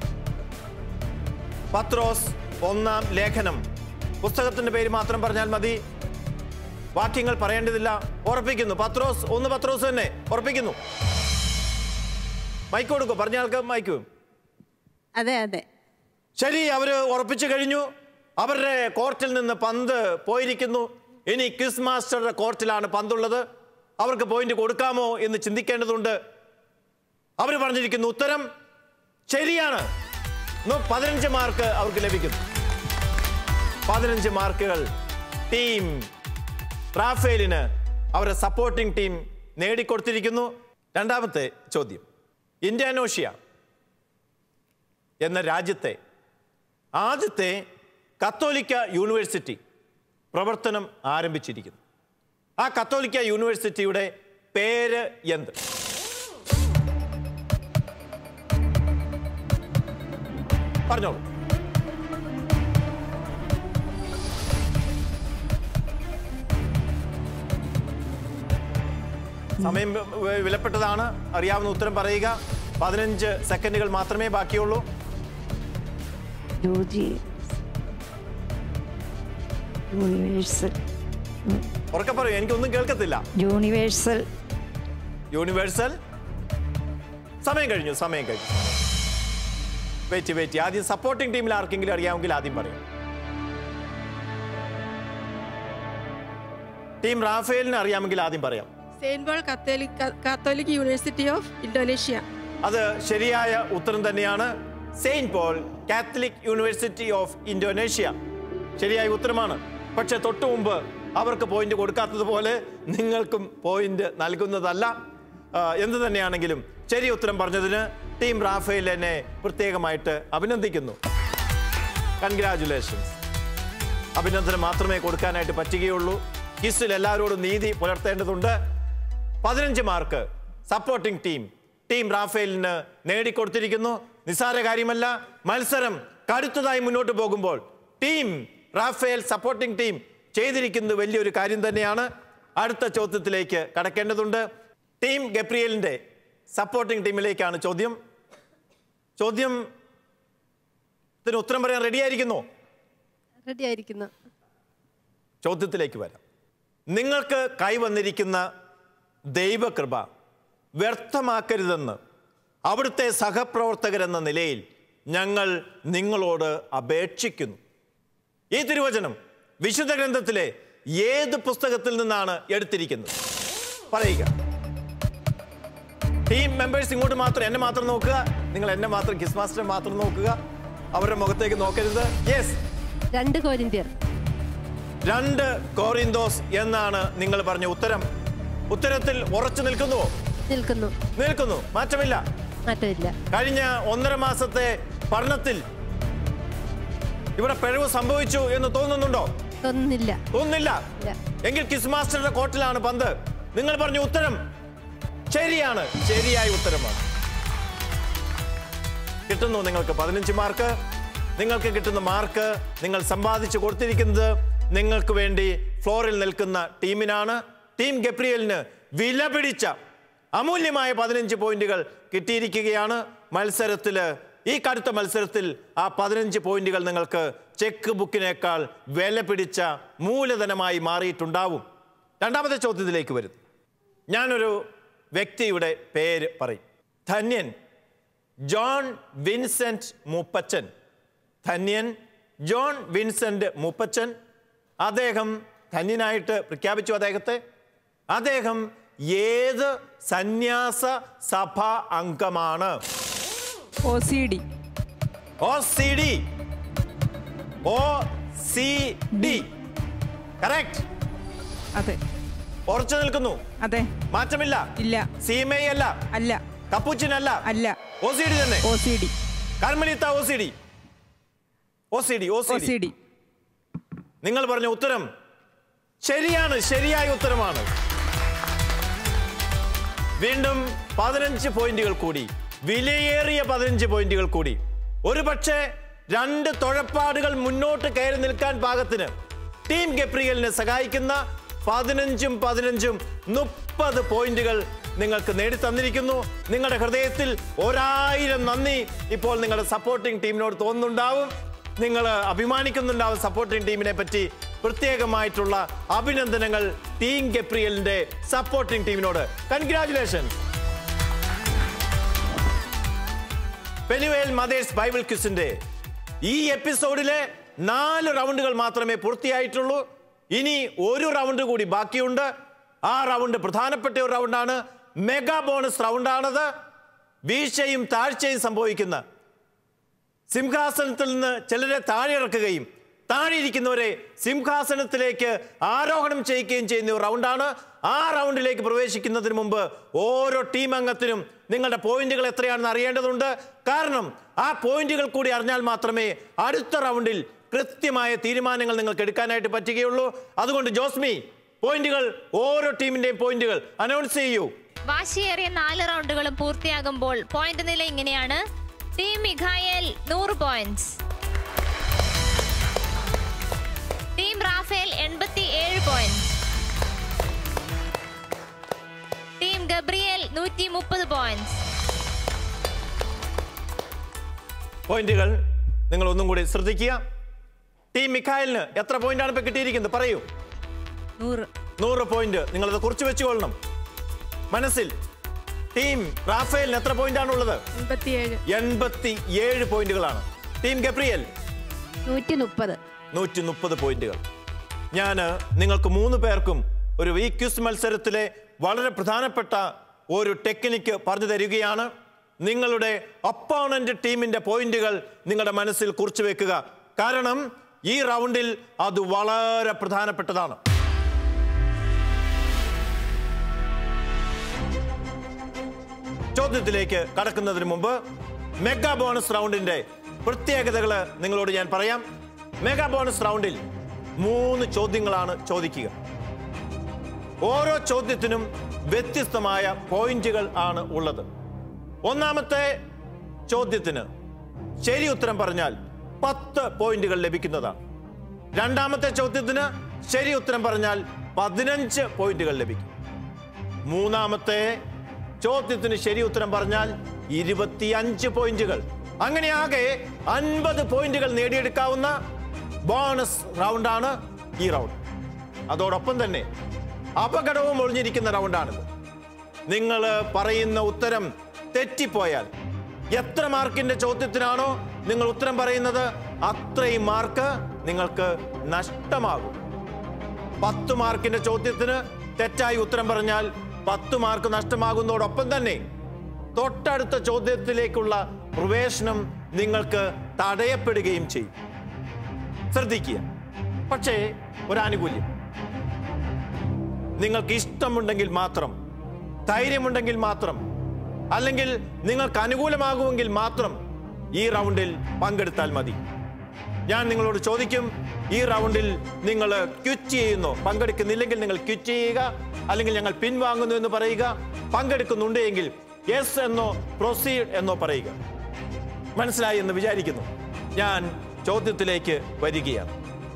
പത്രോസ് ഒന്നാം ലേഖനം പുസ്തകത്തിന്റെ പേര് മാത്രം പറഞ്ഞാൽ മതി വാക്യങ്ങൾ പറയേണ്ടതില്ല ഉറപ്പിക്കുന്നു പത്രോസ് ഒന്ന് പത്രോസ് തന്നെ ഉറപ്പിക്കുന്നു മൈക്ക് കൊടുക്കും പറഞ്ഞ ആൾക്ക് മൈക്കും അതെ അതെ ശരി അവര് ഉറപ്പിച്ചു കഴിഞ്ഞു അവരുടെ കോർട്ടിൽ നിന്ന് പന്ത് പോയിരിക്കുന്നു ഇനി ക്വിസ് മാസ്റ്ററുടെ കോർട്ടിലാണ് പന്തുള്ളത് അവർക്ക് പോയിന്റ് കൊടുക്കാമോ എന്ന് ചിന്തിക്കേണ്ടതുണ്ട് അവർ പറഞ്ഞിരിക്കുന്നു ഉത്തരം ശരിയാണ് ഇന്ന് പതിനഞ്ച് മാർക്ക് അവർക്ക് ലഭിക്കുന്നു പതിനഞ്ച് മാർക്കുകൾ ടീം റാഫേലിന് അവരുടെ സപ്പോർട്ടിംഗ് ടീം നേടിക്കൊടുത്തിരിക്കുന്നു രണ്ടാമത്തെ ചോദ്യം ഇന്ത്യാനോഷ്യ എന്ന രാജ്യത്തെ ആദ്യത്തെ കത്തോലിക്ക യൂണിവേഴ്സിറ്റി പ്രവർത്തനം ആരംഭിച്ചിരിക്കുന്നു ആ കത്തോലിക്ക യൂണിവേഴ്സിറ്റിയുടെ പേര് എന്ത് പറഞ്ഞോളൂ സമയം വ- വിലപ്പെട്ടതാണ് അറിയാവുന്ന ഉത്തരം പറയുക പതിനഞ്ച് സെക്കൻഡുകൾ മാത്രമേ ബാക്കിയുള്ളൂ യൂജി യൂണിവേഴ്സൽ ഉറക്കെ പറയൂ എനിക്കൊന്നും കേൾക്കത്തില്ല യൂണിവേഴ്സൽ യൂണിവേഴ്സൽ സമയം കഴിഞ്ഞു സമയം കഴിഞ്ഞു വെയിറ്റ് വെയിറ്റ് ആദ്യം സപ്പോർട്ടിംഗ് ടീമിൽ ആർക്കെങ്കിലും അറിയാമെങ്കിൽ ആദ്യം പറയും ടീം റാഫേലിന് അറിയാമെങ്കിൽ ആദ്യം പറയാം saint Paul catholic catholic university of Indonesia അത് ശരിയായ ഉത്തരം തന്നെയാണ് saint Paul catholic university of Indonesia ശരിയായ ഉത്തരമാണ് പക്ഷെ തൊട്ടു മുമ്പ് അവർക്ക് പോയിന്റ് കൊടുക്കാത്തതുപോലെ നിങ്ങൾക്കും പോയിന്റ് നൽകുന്നതല്ല ആ, എന്ത് തന്നെയാണെങ്കിലും ശരി ഉത്തരം പറഞ്ഞതിന് ടീം റാഫേലിനെ പ്രത്യേകമായിട്ട് അഭിനന്ദിക്കുന്നു കൺഗ്രാറ്റുലേഷൻസ് അഭിനന്ദനം മാത്രമേ കൊടുക്കാനായിട്ട് പറ്റുകയുള്ളൂ കിസ്സിൽ എല്ലാവരോടും നീതി പുലർത്തേണ്ടതുണ്ട് പതിനഞ്ച് മാർക്ക് സപ്പോർട്ടിംഗ് ടീം ടീം റാഫേലിന് നേടിക്കൊടുത്തിരിക്കുന്നു നിസ്സാര കാര്യമല്ല മത്സരം കടുത്തതായി മുന്നോട്ട് പോകുമ്പോൾ ടീം റാഫേൽ സപ്പോർട്ടിംഗ് ടീം ചെയ്തിരിക്കുന്നത് വലിയൊരു കാര്യം തന്നെയാണ് അടുത്ത ചോദ്യത്തിലേക്ക് കടക്കേണ്ടതുണ്ട് ടീം ഗപ്രിയലിന്റെ സപ്പോർട്ടിംഗ് ടീമിലേക്കാണ് ചോദ്യം ചോദ്യം ഇതിന് ഉത്തരം പറയാൻ റെഡിയായിരിക്കുന്നു റെഡി ആയിരിക്കുന്നു ചോദ്യത്തിലേക്ക് വരാം നിങ്ങൾക്ക് കൈവന്നിരിക്കുന്ന ദൈവകൃപ വ്യർത്ഥമാക്കരുതെന്ന് അവിടുത്തെ സഹപ്രവർത്തകരെന്ന നിലയിൽ ഞങ്ങൾ നിങ്ങളോട് അപേക്ഷിക്കുന്നു ഈ തിരുവചനം വിശുദ്ധ ഗ്രന്ഥത്തിലെ ഏത് പുസ്തകത്തിൽ നിന്നാണ് എടുത്തിരിക്കുന്നത് പറയുക ടീം മെമ്പേഴ്സ് ഇങ്ങോട്ട് മാത്രം എന്നെ മാത്രം നോക്കുക നിങ്ങൾ എന്നെ മാത്രം കിസ് മാസ്റ്ററെ മാത്രം നോക്കുക അവരുടെ മുഖത്തേക്ക് നോക്കരുത് യെസ് രണ്ട് കോരിന്ത്യർ രണ്ട് കോറിന്തോസ് എന്നാണ് നിങ്ങൾ പറഞ്ഞ ഉത്തരം ഉത്തരത്തിൽ ഉറച്ചു നിൽക്കുന്നുവോ നിൽക്കുന്നു നിൽക്കുന്നു മാറ്റമില്ല മാറ്റമില്ല കഴിഞ്ഞ ഒന്നര മാസത്തെ പഠനത്തിൽ ഇവിടെ പിഴവ് സംഭവിച്ചു എന്ന് തോന്നുന്നുണ്ടോ തോന്നുന്നില്ല തോന്നുന്നില്ല ഇല്ല. എങ്കിൽ കിസ് മാസ്റ്ററുടെ കോർട്ടിലാണ് പന്ത് നിങ്ങൾ പറഞ്ഞ ഉത്തരം ശരിയാണ് ശരിയായ ഉത്തരമാണ് കിട്ടുന്നു നിങ്ങൾക്ക് പതിനഞ്ച് മാർക്ക് നിങ്ങൾക്ക് കിട്ടുന്ന മാർക്ക് നിങ്ങൾ സമ്പാദിച്ചു കൊടുത്തിരിക്കുന്നത് നിങ്ങൾക്ക് വേണ്ടി ഫ്ലോറിൽ നിൽക്കുന്ന ടീമിനാണ് ടീം ഗപ്രിയലിന് വില പിടിച്ച അമൂല്യമായ പതിനഞ്ച് പോയിന്റുകൾ കിട്ടിയിരിക്കുകയാണ് മത്സരത്തിൽ ഈ കടുത്ത മത്സരത്തിൽ ആ പതിനഞ്ച് പോയിന്റുകൾ നിങ്ങൾക്ക് ചെക്ക് ബുക്കിനേക്കാൾ വില പിടിച്ച മൂലധനമായി മാറിയിട്ടുണ്ടാവും രണ്ടാമത്തെ ചോദ്യത്തിലേക്ക് വരുന്നു ഞാനൊരു വ്യക്തിയുടെ പേര് പറയും ധന്യൻ ജോൺ വിൻസെന്റ് മൂപ്പച്ചൻ ധന്യൻ ജോൺ വിൻസെന്റ് മൂപ്പച്ചൻ അദ്ദേഹം ധന്യനായിട്ട് പ്രഖ്യാപിച്ചു അദ്ദേഹത്തെ അദ്ദേഹം ഏത് സന്യാസ സഭാ അംഗമാണ് O C D O C D O C D correct അതെ ഉറച്ചു നിൽക്കുന്നു അതെ മാറ്റമില്ല ഇല്ല സീമൈ അല്ല അല്ല കപ്പുച്ചിൻ അല്ല അല്ല ഒ സി ഡി തന്നെ ഒ സി ഡി കർമ്മലിത്ത O C D O C D O O C C D D നിങ്ങൾ പറഞ്ഞ ഉത്തരം ശരിയാണ് ശരിയായ ഉത്തരമാണ് വീണ്ടും പതിനഞ്ച് പോയിന്റുകൾ കൂടി വിലയേറിയ പതിനഞ്ച് പോയിന്റുകൾ കൂടി ഒരു പക്ഷേ രണ്ട് തുഴപ്പാടുകൾ മുന്നോട്ട് കയറി നിൽക്കാൻ പാകത്തിന് ടീം ഗപ്രിയലിനെ സഹായിക്കുന്ന പതിനഞ്ചും പതിനഞ്ചും മുപ്പത് പോയിന്റുകൾ നിങ്ങൾക്ക് നേടിത്തന്നിരിക്കുന്നു നിങ്ങളുടെ ഹൃദയത്തിൽ ഒരായിരം നന്ദി ഇപ്പോൾ നിങ്ങളുടെ സപ്പോർട്ടിംഗ് ടീമിനോട് തോന്നുന്നുണ്ടാവും നിങ്ങൾ അഭിമാനിക്കുന്നുണ്ടാവും സപ്പോർട്ടിംഗ് ടീമിനെ പറ്റി പ്രത്യേകമായിട്ടുള്ള അഭിനന്ദനങ്ങൾ ടീം ഗപ്രിയലിന്റെ സപ്പോർട്ടിംഗ് ടീമിനോട് കൺഗ്രാറ്റുലേഷൻ പെനുവേൽ മദേഴ്സ് ബൈബിൾ ക്വിസിന്റെ ഈ എപ്പിസോഡിലെ നാല് റൗണ്ടുകൾ മാത്രമേ പൂർത്തിയായിട്ടുള്ളൂ ഇനി ഒരു റൗണ്ട് കൂടി ബാക്കിയുണ്ട് ആ റൗണ്ട് പ്രധാനപ്പെട്ട ഒരു റൗണ്ടാണ് മെഗാ ബോണസ് റൗണ്ടാണത് വീഴ്ചയും താഴ്ചയും സംഭവിക്കുന്ന സിംഹാസനത്തിൽ നിന്ന് ചിലരെ താഴെ ഇറക്കുകയും താഴെ ഇരിക്കുന്നവരെ സിംഹാസനത്തിലേക്ക് ആരോഹണം ചെയ്യിക്കുകയും ചെയ്യുന്ന ഒരു റൗണ്ടാണ് ആ റൗണ്ടിലേക്ക് പ്രവേശിക്കുന്നതിന് മുമ്പ് ഓരോ ടീം അംഗത്തിനും നിങ്ങളുടെ പോയിന്റുകൾ എത്രയാണെന്ന് അറിയേണ്ടതുണ്ട് കാരണം ആ പോയിന്റുകൾ കൂടി അറിഞ്ഞാൽ മാത്രമേ അടുത്ത റൗണ്ടിൽ കൃത്യമായ തീരുമാനങ്ങൾ നിങ്ങൾക്ക് എടുക്കാനായിട്ട് പറ്റുകയുള്ളൂ അതുകൊണ്ട് ജോസ്മി പോയിന്റുകൾ ഓരോ ടീമിന്റെയും പോയിന്റുകൾ അനൗൺസ് ചെയ്യൂ വാശിയേറിയ നാല് റൗണ്ടുകളും പൂർത്തിയാകുമ്പോൾ പോയിന്റ് നില ഇങ്ങനെയാണ് ടീം മിഖായേൽ നൂറ് പോയിന്റ്സ് ടീം റാഫേൽ എൺപത്തി ഏഴ് പോയിന്റ് ടീം ഗബ്രിയേൽ നൂറ്റി മുപ്പത് പോയിന്റ്സ് പോയിന്റുകൾ നിങ്ങൾ ഒന്നും കൂടി ശ്രദ്ധിക്കുക ടീം മിഖായലിന് എത്ര പോയിന്റാണ് ഇപ്പൊ കിട്ടിയിരിക്കുന്നത് പറയൂ നൂറ് നൂറ് പോയിന്റ് നിങ്ങളത് കുറിച്ച് വെച്ചുകൊള്ളണം മനസ്സിൽ ടീം റാഫേലിന് എത്ര പോയിന്റാണ് ഉള്ളത് എൺപത്തിയേഴ് എൺപത്തി ഏഴ് പോയിന്റുകളാണ് ടീം ഗബ്രിയൽ നൂറ്റി മുപ്പത് നൂറ്റി മുപ്പത് പോയിന്റുകൾ ഞാൻ നിങ്ങൾക്ക് മൂന്ന് പേർക്കും ഒരു ഈ ക്യൂസ് മത്സരത്തിലെ വളരെ പ്രധാനപ്പെട്ട ഒരു ടെക്നിക്ക് പറഞ്ഞു തരികയാണ് നിങ്ങളുടെ ഒപ്പോണന്റ് ടീമിന്റെ പോയിന്റുകൾ നിങ്ങളുടെ മനസ്സിൽ കുറിച്ചു വെക്കുക കാരണം ഈ റൗണ്ടിൽ അത് വളരെ പ്രധാനപ്പെട്ടതാണ് ചോദ്യത്തിലേക്ക് കടക്കുന്നതിന് മുമ്പ് മെഗാ ബോണസ് റൗണ്ടിന്റെ പ്രത്യേകതകൾ നിങ്ങളോട് ഞാൻ പറയാം മെഗാ ബോണസ് റൗണ്ടിൽ മൂന്ന് ചോദ്യങ്ങളാണ് ചോദിക്കുക ഓരോ ചോദ്യത്തിനും വ്യത്യസ്തമായ പോയിന്റുകൾ ആണ് ഉള്ളത് ഒന്നാമത്തെ ചോദ്യത്തിന് ശരി ഉത്തരം പറഞ്ഞാൽ പത്ത് പോയിന്റുകൾ ലഭിക്കുന്നതാണ് രണ്ടാമത്തെ ചോദ്യത്തിന് ശരി ഉത്തരം പറഞ്ഞാൽ പതിനഞ്ച് പോയിന്റുകൾ ലഭിക്കും മൂന്നാമത്തെ ചോദ്യത്തിന് ശരി ഉത്തരം പറഞ്ഞാൽ ഇരുപത്തിയഞ്ച് പോയിന്റുകൾ അങ്ങനെ ആകെ അൻപത് പോയിന്റുകൾ നേടിയെടുക്കാവുന്ന ബോണസ് റൗണ്ടാണ് ഈ റൗണ്ട് അതോടൊപ്പം തന്നെ അപകടവും ഒളിഞ്ഞിരിക്കുന്ന റൗണ്ടാണിത് നിങ്ങൾ പറയുന്ന ഉത്തരം തെറ്റിപ്പോയാൽ എത്ര മാർക്കിന്റെ ചോദ്യത്തിനാണോ നിങ്ങൾ ഉത്തരം പറയുന്നത് അത്രയും മാർക്ക് നിങ്ങൾക്ക് നഷ്ടമാകും പത്ത് മാർക്കിന്റെ ചോദ്യത്തിന് തെറ്റായി ഉത്തരം പറഞ്ഞാൽ പത്ത് മാർക്ക് നഷ്ടമാകുന്നതോടൊപ്പം തന്നെ തൊട്ടടുത്ത ചോദ്യത്തിലേക്കുള്ള പ്രവേശനം നിങ്ങൾക്ക് തടയപ്പെടുകയും ചെയ്യും ശ്രദ്ധിക്കുക പക്ഷേ ഒരു ആനുകൂല്യം നിങ്ങൾക്ക് ഇഷ്ടമുണ്ടെങ്കിൽ മാത്രം ധൈര്യമുണ്ടെങ്കിൽ മാത്രം അല്ലെങ്കിൽ നിങ്ങൾക്ക് അനുകൂലമാകുമെങ്കിൽ മാത്രം ഈ റൗണ്ടിൽ പങ്കെടുത്താൽ മതി ഞാൻ നിങ്ങളോട് ചോദിക്കും ഈ റൗണ്ടിൽ നിങ്ങൾ ക്വിറ്റ് ചെയ്യുന്നു പങ്കെടുക്കുന്നില്ലെങ്കിൽ നിങ്ങൾ ക്വിറ്റ് ചെയ്യുക അല്ലെങ്കിൽ ഞങ്ങൾ പിൻവാങ്ങുന്നു എന്ന് പറയുക പങ്കെടുക്കുന്നുണ്ട് എങ്കിൽ യെസ് എന്നോ പ്രൊസീഡ് എന്നോ പറയുക മനസ്സിലായി എന്ന് വിചാരിക്കുന്നു ഞാൻ ചോദ്യത്തിലേക്ക് വരികയാണ്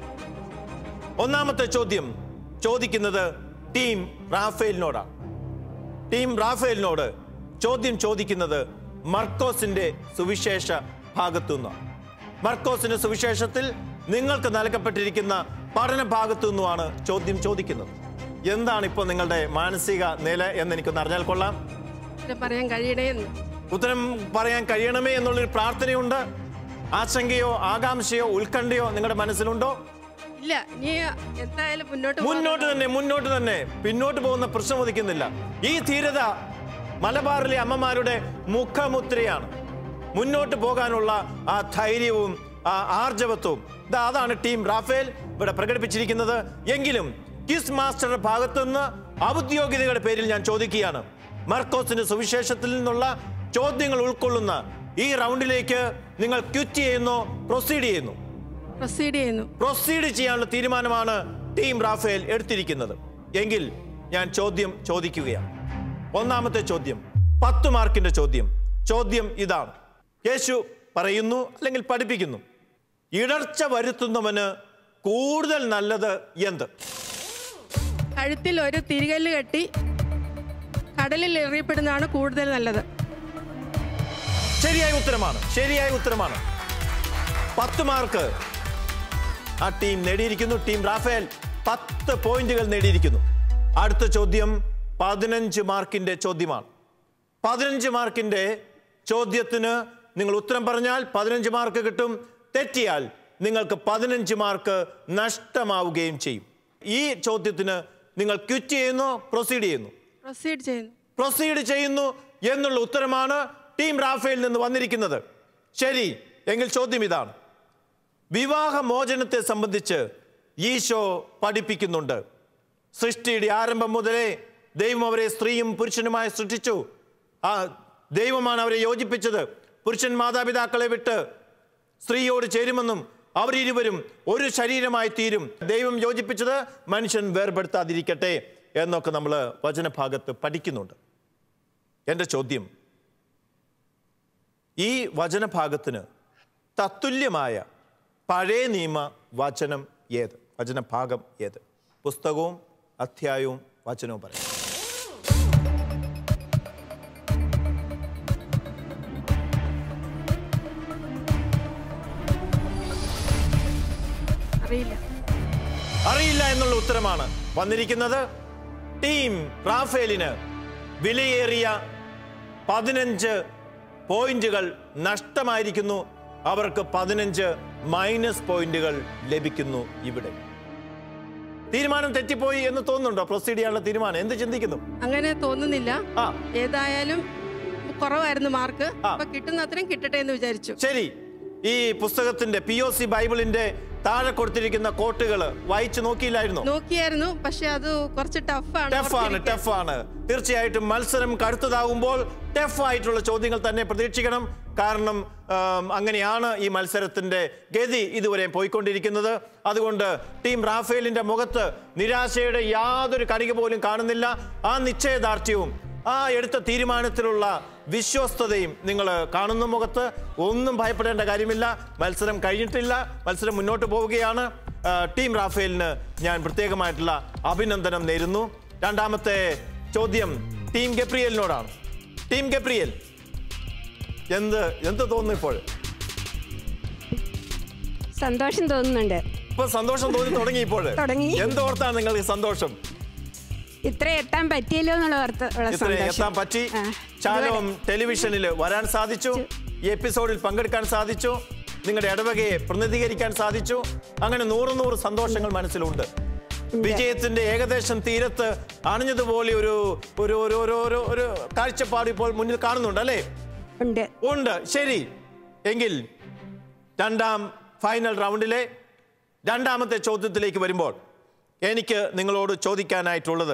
ഒന്നാമത്തെ ചോദ്യം ചോദിക്കുന്നത് ടീം റാഫേലിനോടാണ് ടീം റാഫേലിനോട് ചോദ്യം ചോദിക്കുന്നത് മർക്കോസിന്റെ സുവിശേഷ ഭാഗത്തു നിന്നാണ് മർക്കോസിന്റെ സുവിശേഷത്തിൽ നിങ്ങൾക്ക് നൽകപ്പെട്ടിരിക്കുന്ന പഠന ഭാഗത്തു നിന്നുമാണ് ചോദ്യം ചോദിക്കുന്നത് എന്താണ് ഇപ്പോൾ നിങ്ങളുടെ മാനസിക നില എന്ന് എനിക്കൊന്ന് അറിഞ്ഞാൽ കൊള്ളാം ഉത്തരം പറയാൻ കഴിയണേ എന്ന് ഉത്തരം പറയാൻ കഴിയണമേ എന്നുള്ളൊരു പ്രാർത്ഥനയുണ്ട് ആശങ്കയോ ആകാംക്ഷയോ ഉത്കണ്ഠയോ നിങ്ങളുടെ മനസ്സിലുണ്ടോ ഇല്ല ഇനി എന്തായാലും മുന്നോട്ട് പോകാൻ മുന്നോട്ട് തന്നെ മുന്നോട്ട് തന്നെ പിന്നോട്ട് പോകുന്ന പ്രശ്നം ഉദിക്കുന്നില്ല ഈ ധീരത മലബാറിലെ അമ്മമാരുടെ മുഖമുദ്രയാണ് മുന്നോട്ട് പോകാനുള്ള ആ ധൈര്യവും ആ ആർജവത്വവും ഇതാ അതാണ് ടീം റാഫേൽ ഇവിടെ പ്രകടിപ്പിച്ചിരിക്കുന്നത് എങ്കിലും കിസ് മാസ്റ്ററുടെ ഭാഗത്തു നിന്ന് ഔദ്യോഗികതയുടെ പേരിൽ ഞാൻ ചോദിക്കുകയാണ് മർക്കോസിന്റെ സുവിശേഷത്തിൽ നിന്നുള്ള ചോദ്യങ്ങൾ ഉൾക്കൊള്ളുന്ന ഈ റൗണ്ടിലേക്ക് നിങ്ങൾ ക്വിറ്റ് ചെയ്യുന്നു പ്രൊസീഡ് ചെയ്യുന്നു പ്രൊസീഡ് ചെയ്യുന്നു പ്രൊസീഡ് ചെയ്യാനുള്ള തീരുമാനമാണ് ടീം റാഫേൽ എടുത്തിരിക്കുന്നത് എങ്കിൽ ഞാൻ ചോദ്യം ചോദിക്കുകയാണ് ഒന്നാമത്തെ ചോദ്യം പത്ത് മാർക്കിന്റെ ചോദ്യം ചോദ്യം ഇതാണ് യേശു പറയുന്നു അല്ലെങ്കിൽ പഠിപ്പിക്കുന്നു ഇടർച്ച വരുത്തുന്നവന് കൂടുതൽ നല്ലത് എന്ത് കഴുത്തിൽ ഒരു തിരികല്ല് കെട്ടി കടലിൽ എറിയപ്പെടുന്നതാണ് കൂടുതൽ നല്ലത് ശരിയായ ഉത്തരമാണ് ശരിയായ ഉത്തരമാണ് പത്ത് മാർക്ക് ആ ടീം നേടിയിരിക്കുന്നു ടീം റാഫേൽ പത്ത് പോയിന്റുകൾ നേടിയിരിക്കുന്നു അടുത്ത ചോദ്യം പതിനഞ്ച് മാർക്കിന്റെ ചോദ്യമാണ് പതിനഞ്ച് മാർക്കിന്റെ ചോദ്യത്തിന് നിങ്ങൾ ഉത്തരം പറഞ്ഞാൽ പതിനഞ്ച് മാർക്ക് കിട്ടും തെറ്റിയാൽ നിങ്ങൾക്ക് പതിനഞ്ച് മാർക്ക് നഷ്ടമാവുകയും ചെയ്യും ഈ ചോദ്യത്തിന് നിങ്ങൾ ക്വിറ്റ് ചെയ്യുന്നു പ്രൊസീഡ് ചെയ്യുന്നു പ്രൊസീഡ് ചെയ്യുന്നു പ്രൊസീഡ് ചെയ്യുന്നു എന്നുള്ള ഉത്തരമാണ് ടീം റാഫേൽ നിന്ന് വന്നിരിക്കുന്നത് ശരി എങ്കിൽ ചോദ്യം ഇതാണ് വിവാഹമോചനത്തെ സംബന്ധിച്ച് ഈശോ പഠിപ്പിക്കുന്നുണ്ട് സൃഷ്ടിയുടെ ആരംഭം മുതലേ ദൈവം അവരെ സ്ത്രീയും പുരുഷനുമായി സൃഷ്ടിച്ചു ആ ദൈവമാണ് അവരെ യോജിപ്പിച്ചത് പുരുഷൻ മാതാപിതാക്കളെ വിട്ട് സ്ത്രീയോട് ചേരുമെന്നും അവരിരുവരും ഒരു ശരീരമായി തീരും ദൈവം യോജിപ്പിച്ചത് മനുഷ്യൻ വേർപെടുത്താതിരിക്കട്ടെ എന്നൊക്കെ നമ്മൾ വചനഭാഗത്ത് പഠിക്കുന്നുണ്ട് എൻ്റെ ചോദ്യം ഈ വചനഭാഗത്തിന് തത്തുല്യമായ പഴയ നിയമ വചനം ഏത് വചനഭാഗം ഏത് പുസ്തകവും അധ്യായവും വചനവും പറയാം അറിയില്ല അറിയില്ല എന്നുള്ള ഉത്തരമാണ് വന്നിരിക്കുന്നത് ടീം റാഫേലിന് വിലയേറിയ പതിനഞ്ച് പോയിന്റുകൾ നഷ്ടമായിരിക്കുന്നു അവർക്ക് പതിനഞ്ച് മൈനസ് പോയിന്റുകൾ ലഭിക്കുന്നു ഇവിടെ തീരുമാനം തെറ്റിപ്പോയി എന്ന് തോന്നുന്നുണ്ടോ പ്രൊസീഡ് ചെയ്യാനുള്ള തീരുമാനം എന്ത് ചിന്തിക്കുന്നു അങ്ങനെ തോന്നുന്നില്ല ഏതായാലും കുറവായിരുന്നു മാർക്ക് അപ്പൊ കിട്ടുന്ന അത്രയും കിട്ടട്ടെ എന്ന് വിചാരിച്ചു ശരി ഈ പുസ്തകത്തിന്റെ പി ഒ സി ബൈബിളിന്റെ താഴെ കൊടുത്തിരിക്കുന്ന കോട്ടുകൾ വായിച്ചു നോക്കിയില്ലായിരുന്നോ നോക്കിയായിരുന്നു പക്ഷെ അത് കുറച്ച് ടഫാണ് ടഫാണ് ടഫാണ് തീർച്ചയായിട്ടും മത്സരം കടുത്തതാകുമ്പോൾ ടഫ് ആയിട്ടുള്ള ചോദ്യങ്ങൾ തന്നെ പ്രതീക്ഷിക്കണം കാരണം ആം, അങ്ങനെയാണ് ഈ മത്സരത്തിന്റെ ഗതി ഇതുവരെ പോയിക്കൊണ്ടിരിക്കുന്നത് അതുകൊണ്ട് ടീം റാഫേലിന്റെ മുഖത്ത് നിരാശയുടെ യാതൊരു കണിക പോലും കാണുന്നില്ല ആ നിശ്ചയദാർഢ്യവും ആ എടുത്ത തീരുമാനത്തിലുള്ള വിശ്വസ്തതയും നിങ്ങൾ കാണുന്ന മുഖത്ത് ഒന്നും ഭയപ്പെടേണ്ട കാര്യമില്ല മത്സരം കഴിഞ്ഞിട്ടില്ല മത്സരം മുന്നോട്ട് പോവുകയാണ് ആ, ടീം റാഫേലിന് ഞാൻ പ്രത്യേകമായിട്ടുള്ള അഭിനന്ദനം നേരുന്നു രണ്ടാമത്തെ ചോദ്യം ടീം ഗപ്രിയലിനോടാണ് ടീം ഗപ്രിയൽ എന്ത് എന്ത് തോന്നുന്നു ഇപ്പോൾ സന്തോഷം തോന്നുന്നുണ്ട് ഇപ്പൊ സന്തോഷം തോന്നി തുടങ്ങി ഇപ്പോൾ തുടങ്ങി. എന്തോർത്താണ് നിങ്ങൾക്ക് സന്തോഷം ഇത്ര എത്താൻ പറ്റിയല്ലോ എന്നുള്ള ഓർത്ത് ഉള്ള ഇത്ര സന്തോഷം എത്താൻ പറ്റി ആ. ചാലവും ടെലിവിഷനിൽ വരാൻ സാധിച്ചു ഈ എപ്പിസോഡിൽ പങ്കെടുക്കാൻ സാധിച്ചു നിങ്ങളുടെ ഇടവകയെ പ്രതിനിധീകരിക്കാൻ സാധിച്ചു അങ്ങനെ നൂറ് നൂറ് സന്തോഷങ്ങൾ മനസ്സിലുണ്ട് വിജയത്തിന്റെ ഏകദേശം തീരത്ത് അണിഞ്ഞതുപോലെ ഒരു ഒരു ഒരു ഒരു ഒരു ഒരു കാഴ്ചപ്പാട് ഇപ്പോൾ മുന്നിൽ കാണുന്നുണ്ട് അല്ലേ ഉണ്ട് ഉണ്ട് ശരി എങ്കിൽ രണ്ടാം ഫൈനൽ റൗണ്ടിലെ രണ്ടാമത്തെ ചോദ്യത്തിലേക്ക് വരുമ്പോൾ എനിക്ക് നിങ്ങളോട് ചോദിക്കാനായിട്ടുള്ളത്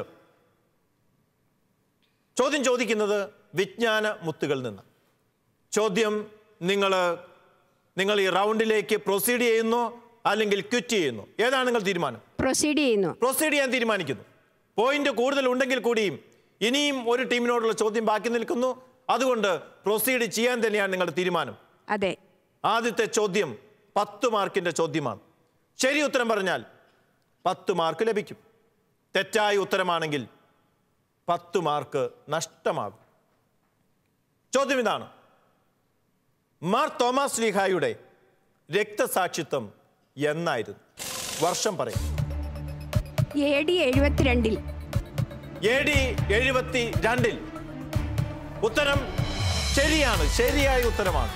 ചോദ്യം ചോദിക്കുന്നത് വിജ്ഞാന മുത്തുകളിൽ നിന്ന് ചോദ്യം നിങ്ങൾ നിങ്ങൾ ഈ റൗണ്ടിലേക്ക് പ്രൊസീഡ് ചെയ്യുന്നു അല്ലെങ്കിൽ ക്വിറ്റ് ചെയ്യുന്നു ഏതാണ് നിങ്ങൾ തീരുമാനം പ്രൊസീഡ് ചെയ്യുന്നു പ്രൊസീഡ് ചെയ്യാൻ തീരുമാനിക്കുന്നു പോയിന്റ് കൂടുതൽ ഉണ്ടെങ്കിൽ കൂടിയും ഇനിയും ഒരു ടീമിനോടുള്ള ചോദ്യം ബാക്കി നിൽക്കുന്നു അതുകൊണ്ട് പ്രൊസീഡ് ചെയ്യാൻ തന്നെയാണ് നിങ്ങളുടെ തീരുമാനം അതെ ആദ്യത്തെ ചോദ്യം പത്ത് മാർക്കിന്റെ ചോദ്യമാണ് ശരി ഉത്തരം പറഞ്ഞാൽ പത്ത് മാർക്ക് ലഭിക്കും തെറ്റായ ഉത്തരമാണെങ്കിൽ പത്ത് മാർക്ക് നഷ്ടമാകും ചോദ്യം ഇതാണ് മാർ തോമസ് ലീഹായുടെ രക്തസാക്ഷിത്വം എന്നായിരുന്നു വർഷം പറയും എ ഡി എഴുപത്തിരണ്ടിൽ എ ഡി എഴുപത്തി രണ്ടിൽ ഉത്തരം ശരിയാണ് ശരിയായ ഉത്തരമാണ്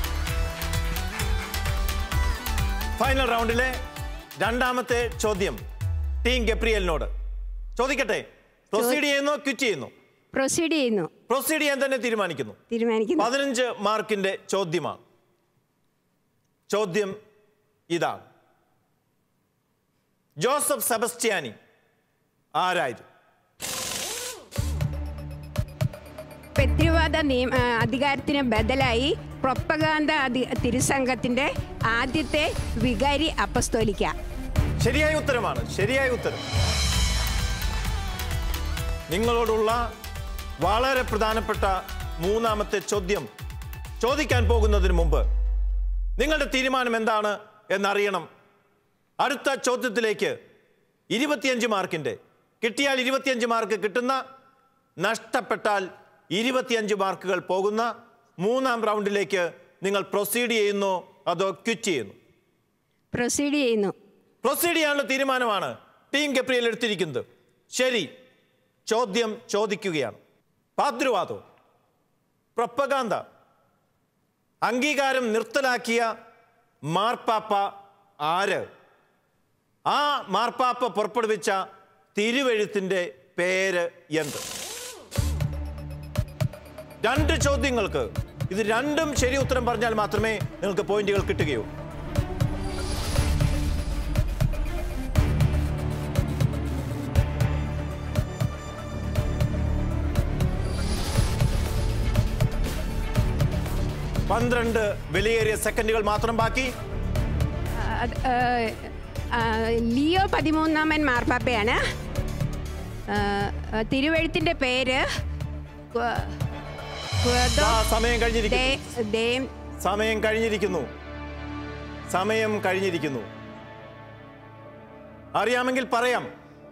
ഫൈനൽ റൗണ്ടിലെ രണ്ടാമത്തെ ചോദ്യം ടീം ഗപ്രിയലിനോട് ചോദിക്കട്ടെ പ്രൊസീഡ് ചെയ്യുന്നു ക്വിറ്റ് ചെയ്യുന്നു പ്രൊസീഡ് ചെയ്യുന്നു പ്രൊസീഡ് ചെയ്യാൻ തന്നെ തീരുമാനിക്കുന്നു തീരുമാനിക്കുന്നു പതിനഞ്ച് മാർക്കിന്റെ ചോദ്യമാണ് ചോദ്യം ഇതാണ് ജോസഫ് സെബസ്റ്റ്യാനി ആരായിരുന്നു പെത്രിവാദ നിയമ ആ, അധികാരത്തിന് ബദലായി പ്രൊപ്പഗാന്ത അധി- തിരുസംഘത്തിന്റെ ആദ്യത്തെ വികാരി അപ്പസ്തോലിക്ക ശരിയായ ഉത്തരമാണ് ശരിയായ ഉത്തരം നിങ്ങളോടുള്ള വളരെ പ്രധാനപ്പെട്ട മൂന്നാമത്തെ ചോദ്യം ചോദിക്കാൻ പോകുന്നതിന് മുമ്പ് നിങ്ങളുടെ തീരുമാനം എന്താണ് എന്നറിയണം അടുത്ത ചോദ്യത്തിലേക്ക് ഇരുപത്തിയഞ്ച് മാർക്കിന്റെ കിട്ടിയാൽ ഇരുപത്തിയഞ്ച് മാർക്ക് കിട്ടുന്ന നഷ്ടപ്പെട്ടാൽ ഇരുപത്തിയഞ്ച് മാർക്കുകൾ പോകുന്ന മൂന്നാം റൗണ്ടിലേക്ക് നിങ്ങൾ പ്രൊസീഡ് ചെയ്യുന്നു അതോ ക്വിറ്റ് ചെയ്യുന്നു പ്രൊസീഡ് ചെയ്യുന്നു പ്രൊസീഡ് ചെയ്യാനുള്ള തീരുമാനമാണ് ടീം ഗപ്രിയൽ എടുത്തിരിക്കുന്നത് ശരി ചോദ്യം ചോദിക്കുകയാണ് പാദ്രുവാദം പ്രപ്പകാന്ത അംഗീകാരം നിർത്തലാക്കിയ മാർപ്പാപ്പ ആര് ആ മാർപ്പാപ്പ പുറപ്പെടുവിച്ച തിരുവെഴുത്തിൻ്റെ പേര് എന്ത് രണ്ട് ചോദ്യങ്ങൾക്ക് ഇത് രണ്ടും ശരി ഉത്തരം പറഞ്ഞാൽ മാത്രമേ നിങ്ങൾക്ക് പോയിന്റുകൾ കിട്ടുകയുള്ളൂ പന്ത്രണ്ട് വിലയേറിയ സെക്കൻഡുകൾ മാത്രം ബാക്കി അത്, ആ, ആ, ലിയോ പതിമൂന്നാമൻ മാർപ്പാപ്പയാണ് ആ, ആ, തിരുവെഴുത്തിന്റെ പേര് ക്വ- ക്വദോ ദാ സമയം കഴിഞ്ഞിരിക്കുന്നു ദേ- ദേം- സമയം കഴിഞ്ഞിരിക്കുന്നു സമയം കഴിഞ്ഞിരിക്കുന്നു അറിയാമെങ്കിൽ പറയാം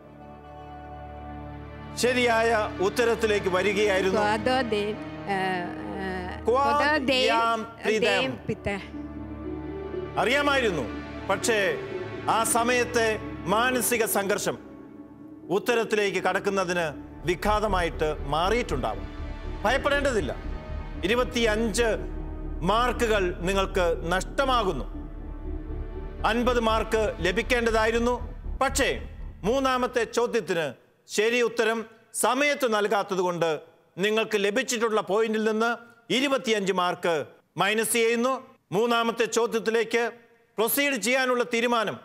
ശരിയായ ഉത്തരത്തിലേക്ക് വരികയായിരുന്നു ക്വദോ ദേം, ആ, ആ, ക്വദോ ദേം- യാം പ്രീതം. ദേം പിത്ത. അറിയാമായിരുന്നു പക്ഷേ ആ സമയത്തെ മാനസിക സംഘർഷം ഉത്തരത്തിലേക്ക് കടക്കുന്നതിന് വിഘാതമായിട്ട് മാറിയിട്ടുണ്ടാവും ഭയപ്പെടേണ്ടതില്ല ഇരുപത്തിയഞ്ച് മാർക്കുകൾ നിങ്ങൾക്ക് നഷ്ടമാകുന്നു അൻപത് മാർക്ക് ലഭിക്കേണ്ടതായിരുന്നു പക്ഷേ മൂന്നാമത്തെ ചോദ്യത്തിന് ശരി ഉത്തരം സമയത്ത് നൽകാത്തത് കൊണ്ട് നിങ്ങൾക്ക് ലഭിച്ചിട്ടുള്ള പോയിന്റിൽ നിന്ന് ഇരുപത്തിയഞ്ച് മാർക്ക് മൈനസ് ചെയ്യുന്നു മൂന്നാമത്തെ ചോദ്യത്തിലേക്ക് പ്രൊസീഡ് ചെയ്യാനുള്ള തീരുമാനം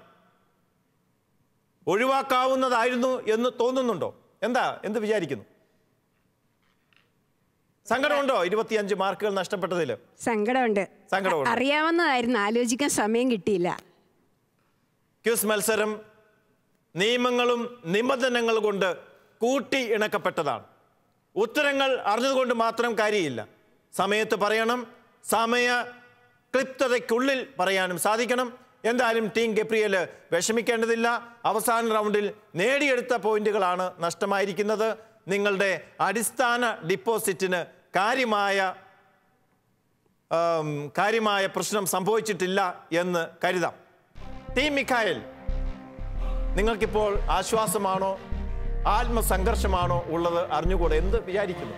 ഒഴിവാക്കാവുന്നതായിരുന്നു എന്ന് തോന്നുന്നുണ്ടോ എന്താ എന്ത് വിചാരിക്കുന്നു സങ്കടമുണ്ടോ ഇരുപത്തിയഞ്ച് മാർക്കുകൾ നഷ്ടപ്പെട്ടതിൽ സങ്കടമുണ്ട് സങ്കടമുണ്ട്. അറിയാവുന്നതായിരുന്നു ആലോചിക്കാൻ സമയം കിട്ടിയില്ല ക്യൂസ് മത്സരം നിയമങ്ങളും നിബന്ധനകൾ കൊണ്ട് കൂട്ടി ഇണക്കപ്പെട്ടതാണ് ഉത്തരങ്ങൾ അറിഞ്ഞതുകൊണ്ട് മാത്രം കാര്യമില്ല സമയത്ത് പറയണം സമയ ക്ലിപ്തതയ്ക്കുള്ളിൽ പറയാനും സാധിക്കണം എന്തായാലും ടീം ഗപ്രിയല് വിഷമിക്കേണ്ടതില്ല അവസാന റൗണ്ടിൽ നേടിയെടുത്ത പോയിന്റുകളാണ് നഷ്ടമായിരിക്കുന്നത് നിങ്ങളുടെ അടിസ്ഥാന ഡിപ്പോസിറ്റിന് കാര്യമായ ആം, കാര്യമായ പ്രശ്നം സംഭവിച്ചിട്ടില്ല എന്ന് കരുതാം ടീം മിഖായൽ നിങ്ങൾക്കിപ്പോൾ ആശ്വാസമാണോ ആത്മസംഘർഷമാണോ ഉള്ളത് അറിഞ്ഞുകൂടെ എന്ത് വിചാരിക്കുന്നു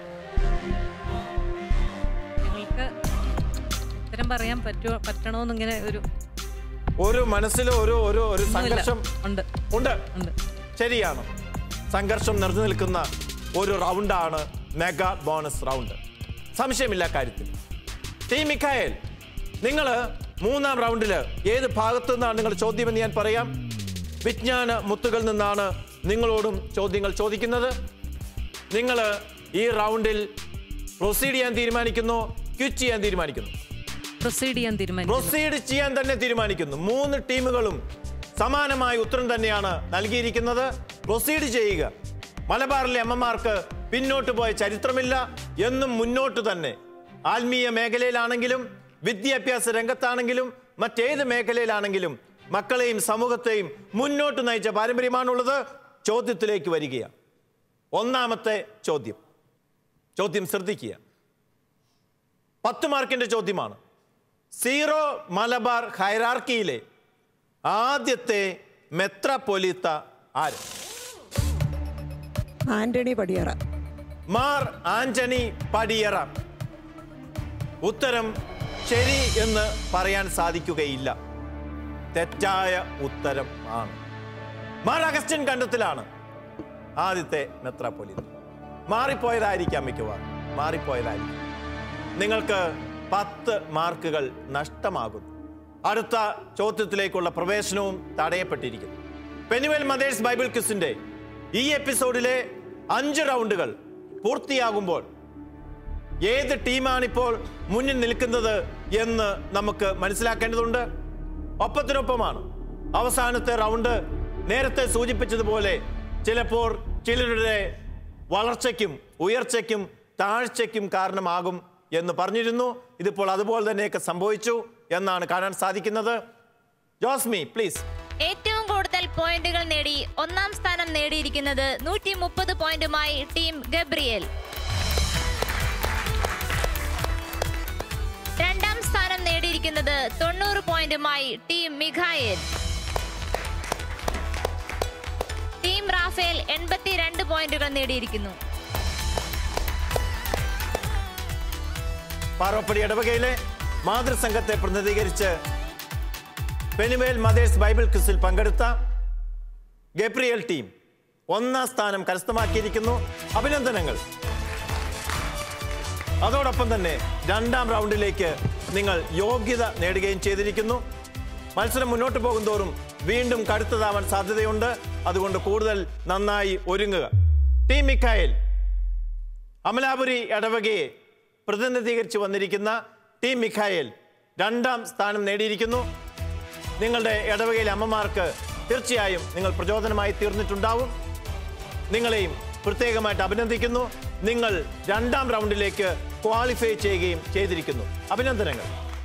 ഞങ്ങൾക്ക് ഉത്തരം പറയാൻ പറ്റുമോ പറ്റണോന്നിങ്ങനെ ഒരു ഒരു മനസ്സിൽ ഒരു ഒരു ഒരു ഒന്നുമില്ല. സംഘർഷം ഉണ്ട് ഉണ്ട് ഉണ്ട് ശരിയാണ് സംഘർഷം നിറഞ്ഞു നിൽക്കുന്ന ഒരു റൗണ്ടാണ് മെഗാ ബോണസ് റൗണ്ട് സംശയമില്ല കാര്യത്തിൽ ടീം മിഖായൽ നിങ്ങൾ മൂന്നാം റൗണ്ടിൽ ഏത് ഭാഗത്തു നിന്നാണ് നിങ്ങൾ ചോദ്യമെന്ന് ഞാൻ പറയാം വിജ്ഞാന മുത്തുകളിൽ നിന്നാണ് നിങ്ങളോടും ചോദ്യങ്ങൾ ചോദിക്കുന്നത് നിങ്ങൾ ഈ റൗണ്ടിൽ പ്രൊസീഡ് ചെയ്യാൻ തീരുമാനിക്കുന്നു ക്വിറ്റ് ചെയ്യാൻ തീരുമാനിക്കുന്നു പ്രൊസീഡ് ചെയ്യാൻ തീരുമാനിച്ചു പ്രൊസീഡ് ചെയ്യാൻ തന്നെ തീരുമാനിക്കുന്നു മൂന്ന് ടീമുകളും സമാനമായ ഉത്തരം തന്നെയാണ് നൽകിയിരിക്കുന്നത് പ്രൊസീഡ് ചെയ്യുക മലബാറിലെ അമ്മമാർക്ക് പിന്നോട്ട് പോയ ചരിത്രമില്ല എന്നും മുന്നോട്ട് തന്നെ ആത്മീയ മേഖലയിലാണെങ്കിലും വിദ്യാഭ്യാസ രംഗത്താണെങ്കിലും മറ്റേത് മേഖലയിലാണെങ്കിലും മക്കളെയും സമൂഹത്തെയും മുന്നോട്ട് നയിച്ച പാരമ്പര്യമാണുള്ളത് ചോദ്യത്തിലേക്ക് വരികയാണ് ഒന്നാമത്തെ ചോദ്യം ചോദ്യം ശ്രദ്ധിക്കുക പത്ത് മാർക്കിന്റെ ചോദ്യമാണ് സീറോ മലബാർ ഹൈറാർക്കിയിലെ ആദ്യത്തെ മെത്രപ്പൊലിത്ത ആര് ആന്റണി പടിയറ മാർ ആന്റണി പടിയറ ഉത്തരം ശരി എന്ന് പറയാൻ സാധിക്കുകയില്ല തെറ്റായ ഉത്തരം ആണ് മാർ അഗസ്റ്റിൻ കണ്ടത്തിലാണ് ആദ്യത്തെ മെത്രാപ്പൊലിത്ത മാറിപ്പോയതായിരിക്കാം മിക്കവാറും മാറിപ്പോയതായിരിക്കും നിങ്ങൾക്ക് പത്ത് മാർക്കുകൾ നഷ്ടമാകുന്നു അടുത്ത ചോദ്യത്തിലേക്കുള്ള പ്രവേശനവും തടയപ്പെട്ടിരിക്കുന്നു പെനുവൽ മദേഴ്സ് ബൈബിൾ ക്വിസിന്റെ ഈ എപ്പിസോഡിലെ അഞ്ച് റൗണ്ടുകൾ പൂർത്തിയാകുമ്പോൾ ഏത് ടീമാണിപ്പോൾ മുന്നിൽ നിൽക്കുന്നത് എന്ന് നമുക്ക് മനസ്സിലാക്കേണ്ടതുണ്ട് ഒപ്പത്തിനൊപ്പമാണ് അവസാനത്തെ റൗണ്ട് നേരത്തെ സൂചിപ്പിച്ചതുപോലെ ചിലപ്പോൾ ചിലരുടെ വളർച്ചയ്ക്കും ഉയർച്ചയ്ക്കും താഴ്ചയ്ക്കും കാരണമാകും എന്ന് പറഞ്ഞിരുന്നു ഇതിപ്പോൾ അതുപോലെ തന്നെയൊക്കെ സംഭവിച്ചു എന്നാണ് കാണാൻ സാധിക്കുന്നത് ജോസ്മി പ്ലീസ് ഏറ്റവും കൂടുതൽ കൂടുതൽ പോയിന്റുകൾ നേടി ഒന്നാം സ്ഥാനം നേടിയിരിക്കുന്നത് നൂറ്റി മുപ്പത് പോയിന്റുമായി ടീം ഗബ്രിയേൽ രണ്ടാം സ്ഥാനം നേടിയിരിക്കുന്നത് തൊണ്ണൂറ് പോയിന്റുമായി ടീം മിഖായേൽ ടീം റാഫേൽ എൺപത്തിരണ്ട് പോയിന്റുകൾ നേടിയിരിക്കുന്നു പാറോപ്പടി ഇടവകയിലെ മാതൃസംഘത്തെ പ്രതിനിധീകരിച്ച് പെനുവേൽ മദേഴ്സ് ബൈബിൾ ക്വിസിൽ പങ്കെടുത്ത ഗബ്രിയൽ ടീം ഒന്നാം സ്ഥാനം കരസ്ഥമാക്കിയിരിക്കുന്നു അഭിനന്ദനങ്ങൾ അതോടൊപ്പം തന്നെ രണ്ടാം റൗണ്ടിലേക്ക് നിങ്ങൾ യോഗ്യത നേടുകയും ചെയ്തിരിക്കുന്നു മത്സരം മുന്നോട്ട് പോകുന്തോറും വീണ്ടും കടുത്തതാവാൻ സാധ്യതയുണ്ട് അതുകൊണ്ട് കൂടുതൽ നന്നായി ഒരുങ്ങുക ടീം മിക്കായൽ അമലാപുരി ഇടവകയെ പ്രതിനിധീകരിച്ച് വന്നിരിക്കുന്ന ടീം മിഖായേൽ രണ്ടാം സ്ഥാനം നേടിയിരിക്കുന്നു നിങ്ങളുടെ ഇടവകയിലെ അമ്മമാർക്ക് തീർച്ചയായും നിങ്ങൾ പ്രചോദനമായി തീർന്നിട്ടുണ്ടാവും നിങ്ങളെയും പ്രത്യേകമായിട്ട് അഭിനന്ദിക്കുന്നു നിങ്ങൾ രണ്ടാം റൗണ്ടിലേക്ക് ക്വാളിഫൈ ചെയ്യുകയും ചെയ്തിരിക്കുന്നു അഭിനന്ദനങ്ങൾ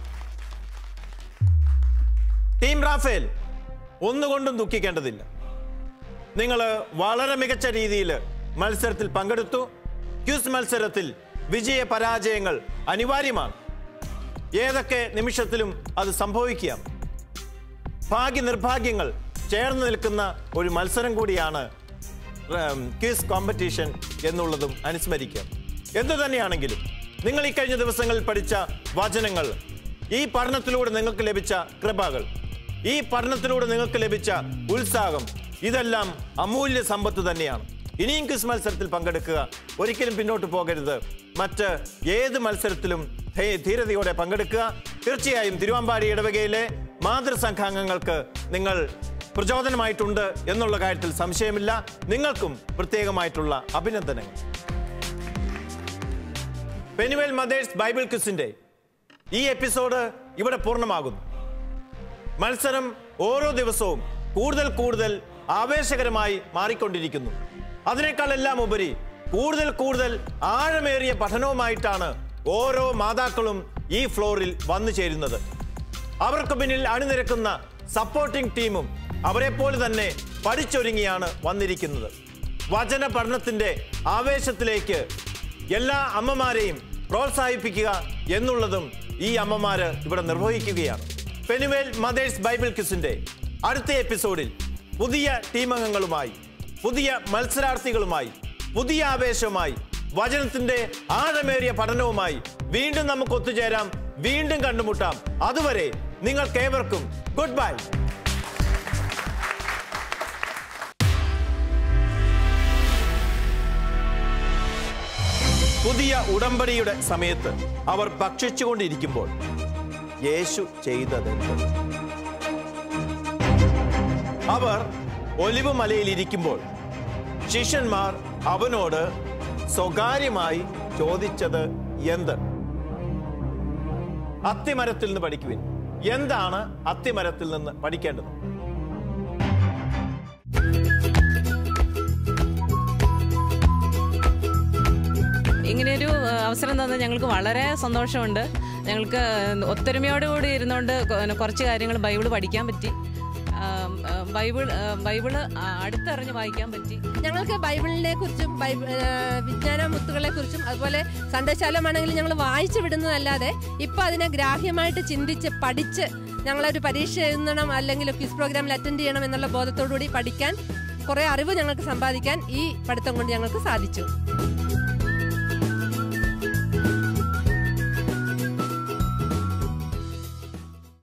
ടീം റാഫേൽ ഒന്നുകൊണ്ടും ദുഃഖിക്കേണ്ടതില്ല നിങ്ങൾ വളരെ മികച്ച രീതിയിൽ മത്സരത്തിൽ പങ്കെടുത്തു ക്യൂസ് മത്സരത്തിൽ വിജയ പരാജയങ്ങൾ അനിവാര്യമാണ് ഏതൊക്കെ നിമിഷത്തിലും അത് സംഭവിക്കാം ഭാഗ്യ നിർഭാഗ്യങ്ങൾ ചേർന്ന് നിൽക്കുന്ന ഒരു മത്സരം കൂടിയാണ് ക്വിസ് കോമ്പറ്റീഷൻ എന്നുള്ളതും അനുസ്മരിക്കാം എന്തു തന്നെയാണെങ്കിലും നിങ്ങൾ ഈ കഴിഞ്ഞ ദിവസങ്ങളിൽ പഠിച്ച വചനങ്ങൾ ഈ പഠനത്തിലൂടെ നിങ്ങൾക്ക് ലഭിച്ച കൃപകൾ ഈ പഠനത്തിലൂടെ നിങ്ങൾക്ക് ലഭിച്ച ഉത്സാഹം ഇതെല്ലാം അമൂല്യ സമ്പത്ത് തന്നെയാണ് ഇനിയും ക്വിസ് മത്സരത്തിൽ പങ്കെടുക്കുക ഒരിക്കലും പിന്നോട്ട് പോകരുത് മറ്റ് ഏത് മത്സരത്തിലും ധൈ- ധീരതയോടെ പങ്കെടുക്കുക തീർച്ചയായും തിരുവമ്പാടി ഇടവകയിലെ മാതൃസംഘാംഗങ്ങൾക്ക് നിങ്ങൾ പ്രചോദനമായിട്ടുണ്ട് എന്നുള്ള കാര്യത്തിൽ സംശയമില്ല നിങ്ങൾക്കും പ്രത്യേകമായിട്ടുള്ള അഭിനന്ദനങ്ങൾ പെനുവൽ മദേഴ്സ് ബൈബിൾ ക്വിസിന്റെ ഈ എപ്പിസോഡ് ഇവിടെ പൂർണ്ണമാകുന്നു മത്സരം ഓരോ ദിവസവും കൂടുതൽ കൂടുതൽ ആവേശകരമായി മാറിക്കൊണ്ടിരിക്കുന്നു അതിനേക്കാളെല്ലാം ഉപരി കൂടുതൽ കൂടുതൽ ആഴമേറിയ പഠനവുമായിട്ടാണ് ഓരോ മാതാക്കളും ഈ ഫ്ലോറിൽ വന്നു ചേരുന്നത് അവർക്ക് പിന്നിൽ അണിനിരക്കുന്ന സപ്പോർട്ടിംഗ് ടീമും അവരെ പോലെ തന്നെ പഠിച്ചൊരുങ്ങിയാണ് വന്നിരിക്കുന്നത് വചന പഠനത്തിന്റെ ആവേശത്തിലേക്ക് എല്ലാ അമ്മമാരെയും പ്രോത്സാഹിപ്പിക്കുക എന്നുള്ളതും ഈ അമ്മമാര് ഇവിടെ നിർവഹിക്കുകയാണ് പെനുവേൽ മദേഴ്സ് ബൈബിൾ ക്വിസിന്റെ അടുത്ത എപ്പിസോഡിൽ പുതിയ ടീമംഗങ്ങളുമായി പുതിയ മത്സരാർത്ഥികളുമായി പുതിയ ആവേശവുമായി വചനത്തിന്റെ ആഴമേറിയ പഠനവുമായി വീണ്ടും നമുക്ക് ഒത്തുചേരാം വീണ്ടും കണ്ടുമുട്ടാം അതുവരെ നിങ്ങൾക്കേവർക്കും ഗുഡ് ബൈ പുതിയ ഉടമ്പടിയുടെ സമയത്ത് അവർ ഭക്ഷിച്ചുകൊണ്ടിരിക്കുമ്പോൾ യേശു ചെയ്തതെന്ത് അവർ ഒലിവ് മലയിൽ ഇരിക്കുമ്പോൾ ശിഷ്യന്മാർ അവനോട് സ്വകാര്യമായി ചോദിച്ചത് എന്ത് അത്തിമരത്തിൽ നിന്ന് പഠിക്കുവിൻ എന്താണ് അത്തിമരത്തിൽ നിന്ന് പഠിക്കേണ്ടത് ഇങ്ങനെയൊരു ആ, അവസരം തന്നത് ഞങ്ങൾക്ക് വളരെ സന്തോഷമുണ്ട് ഞങ്ങൾക്ക് ഒത്തൊരുമയോടുകൂടി ഇരുന്നുകൊണ്ട് കൊ- കുറച്ച് കാര്യങ്ങൾ ബൈബിൾ പഠിക്കാൻ പറ്റി ആ, ആ, ബൈബിൾ ആ, ബൈബിള് ആ, അടുത്തറിഞ്ഞ് വായിക്കാൻ പറ്റി ഞങ്ങൾക്ക് ബൈബിളിനെ കുറിച്ചും ബൈബിൾ വിജ്ഞാന മുത്തുകളെ കുറിച്ചും അതുപോലെ സന്ദേശാലമാണെങ്കിൽ ഞങ്ങൾ വായിച്ചു വിടുന്നതല്ലാതെ ഇപ്പൊ അതിനെ ഗ്രാഹ്യമായിട്ട് ചിന്തിച്ച് പഠിച്ച് ഞങ്ങളൊരു പരീക്ഷ എഴുതണം അല്ലെങ്കിൽ ക്വിസ് പ്രോഗ്രാമിൽ അറ്റൻഡ് ചെയ്യണം എന്നുള്ള ബോധത്തോടുകൂടി പഠിക്കാൻ കുറെ അറിവ് ഞങ്ങൾക്ക് സമ്പാദിക്കാൻ ഈ പഠിത്തം കൊണ്ട് ഞങ്ങൾക്ക് സാധിച്ചു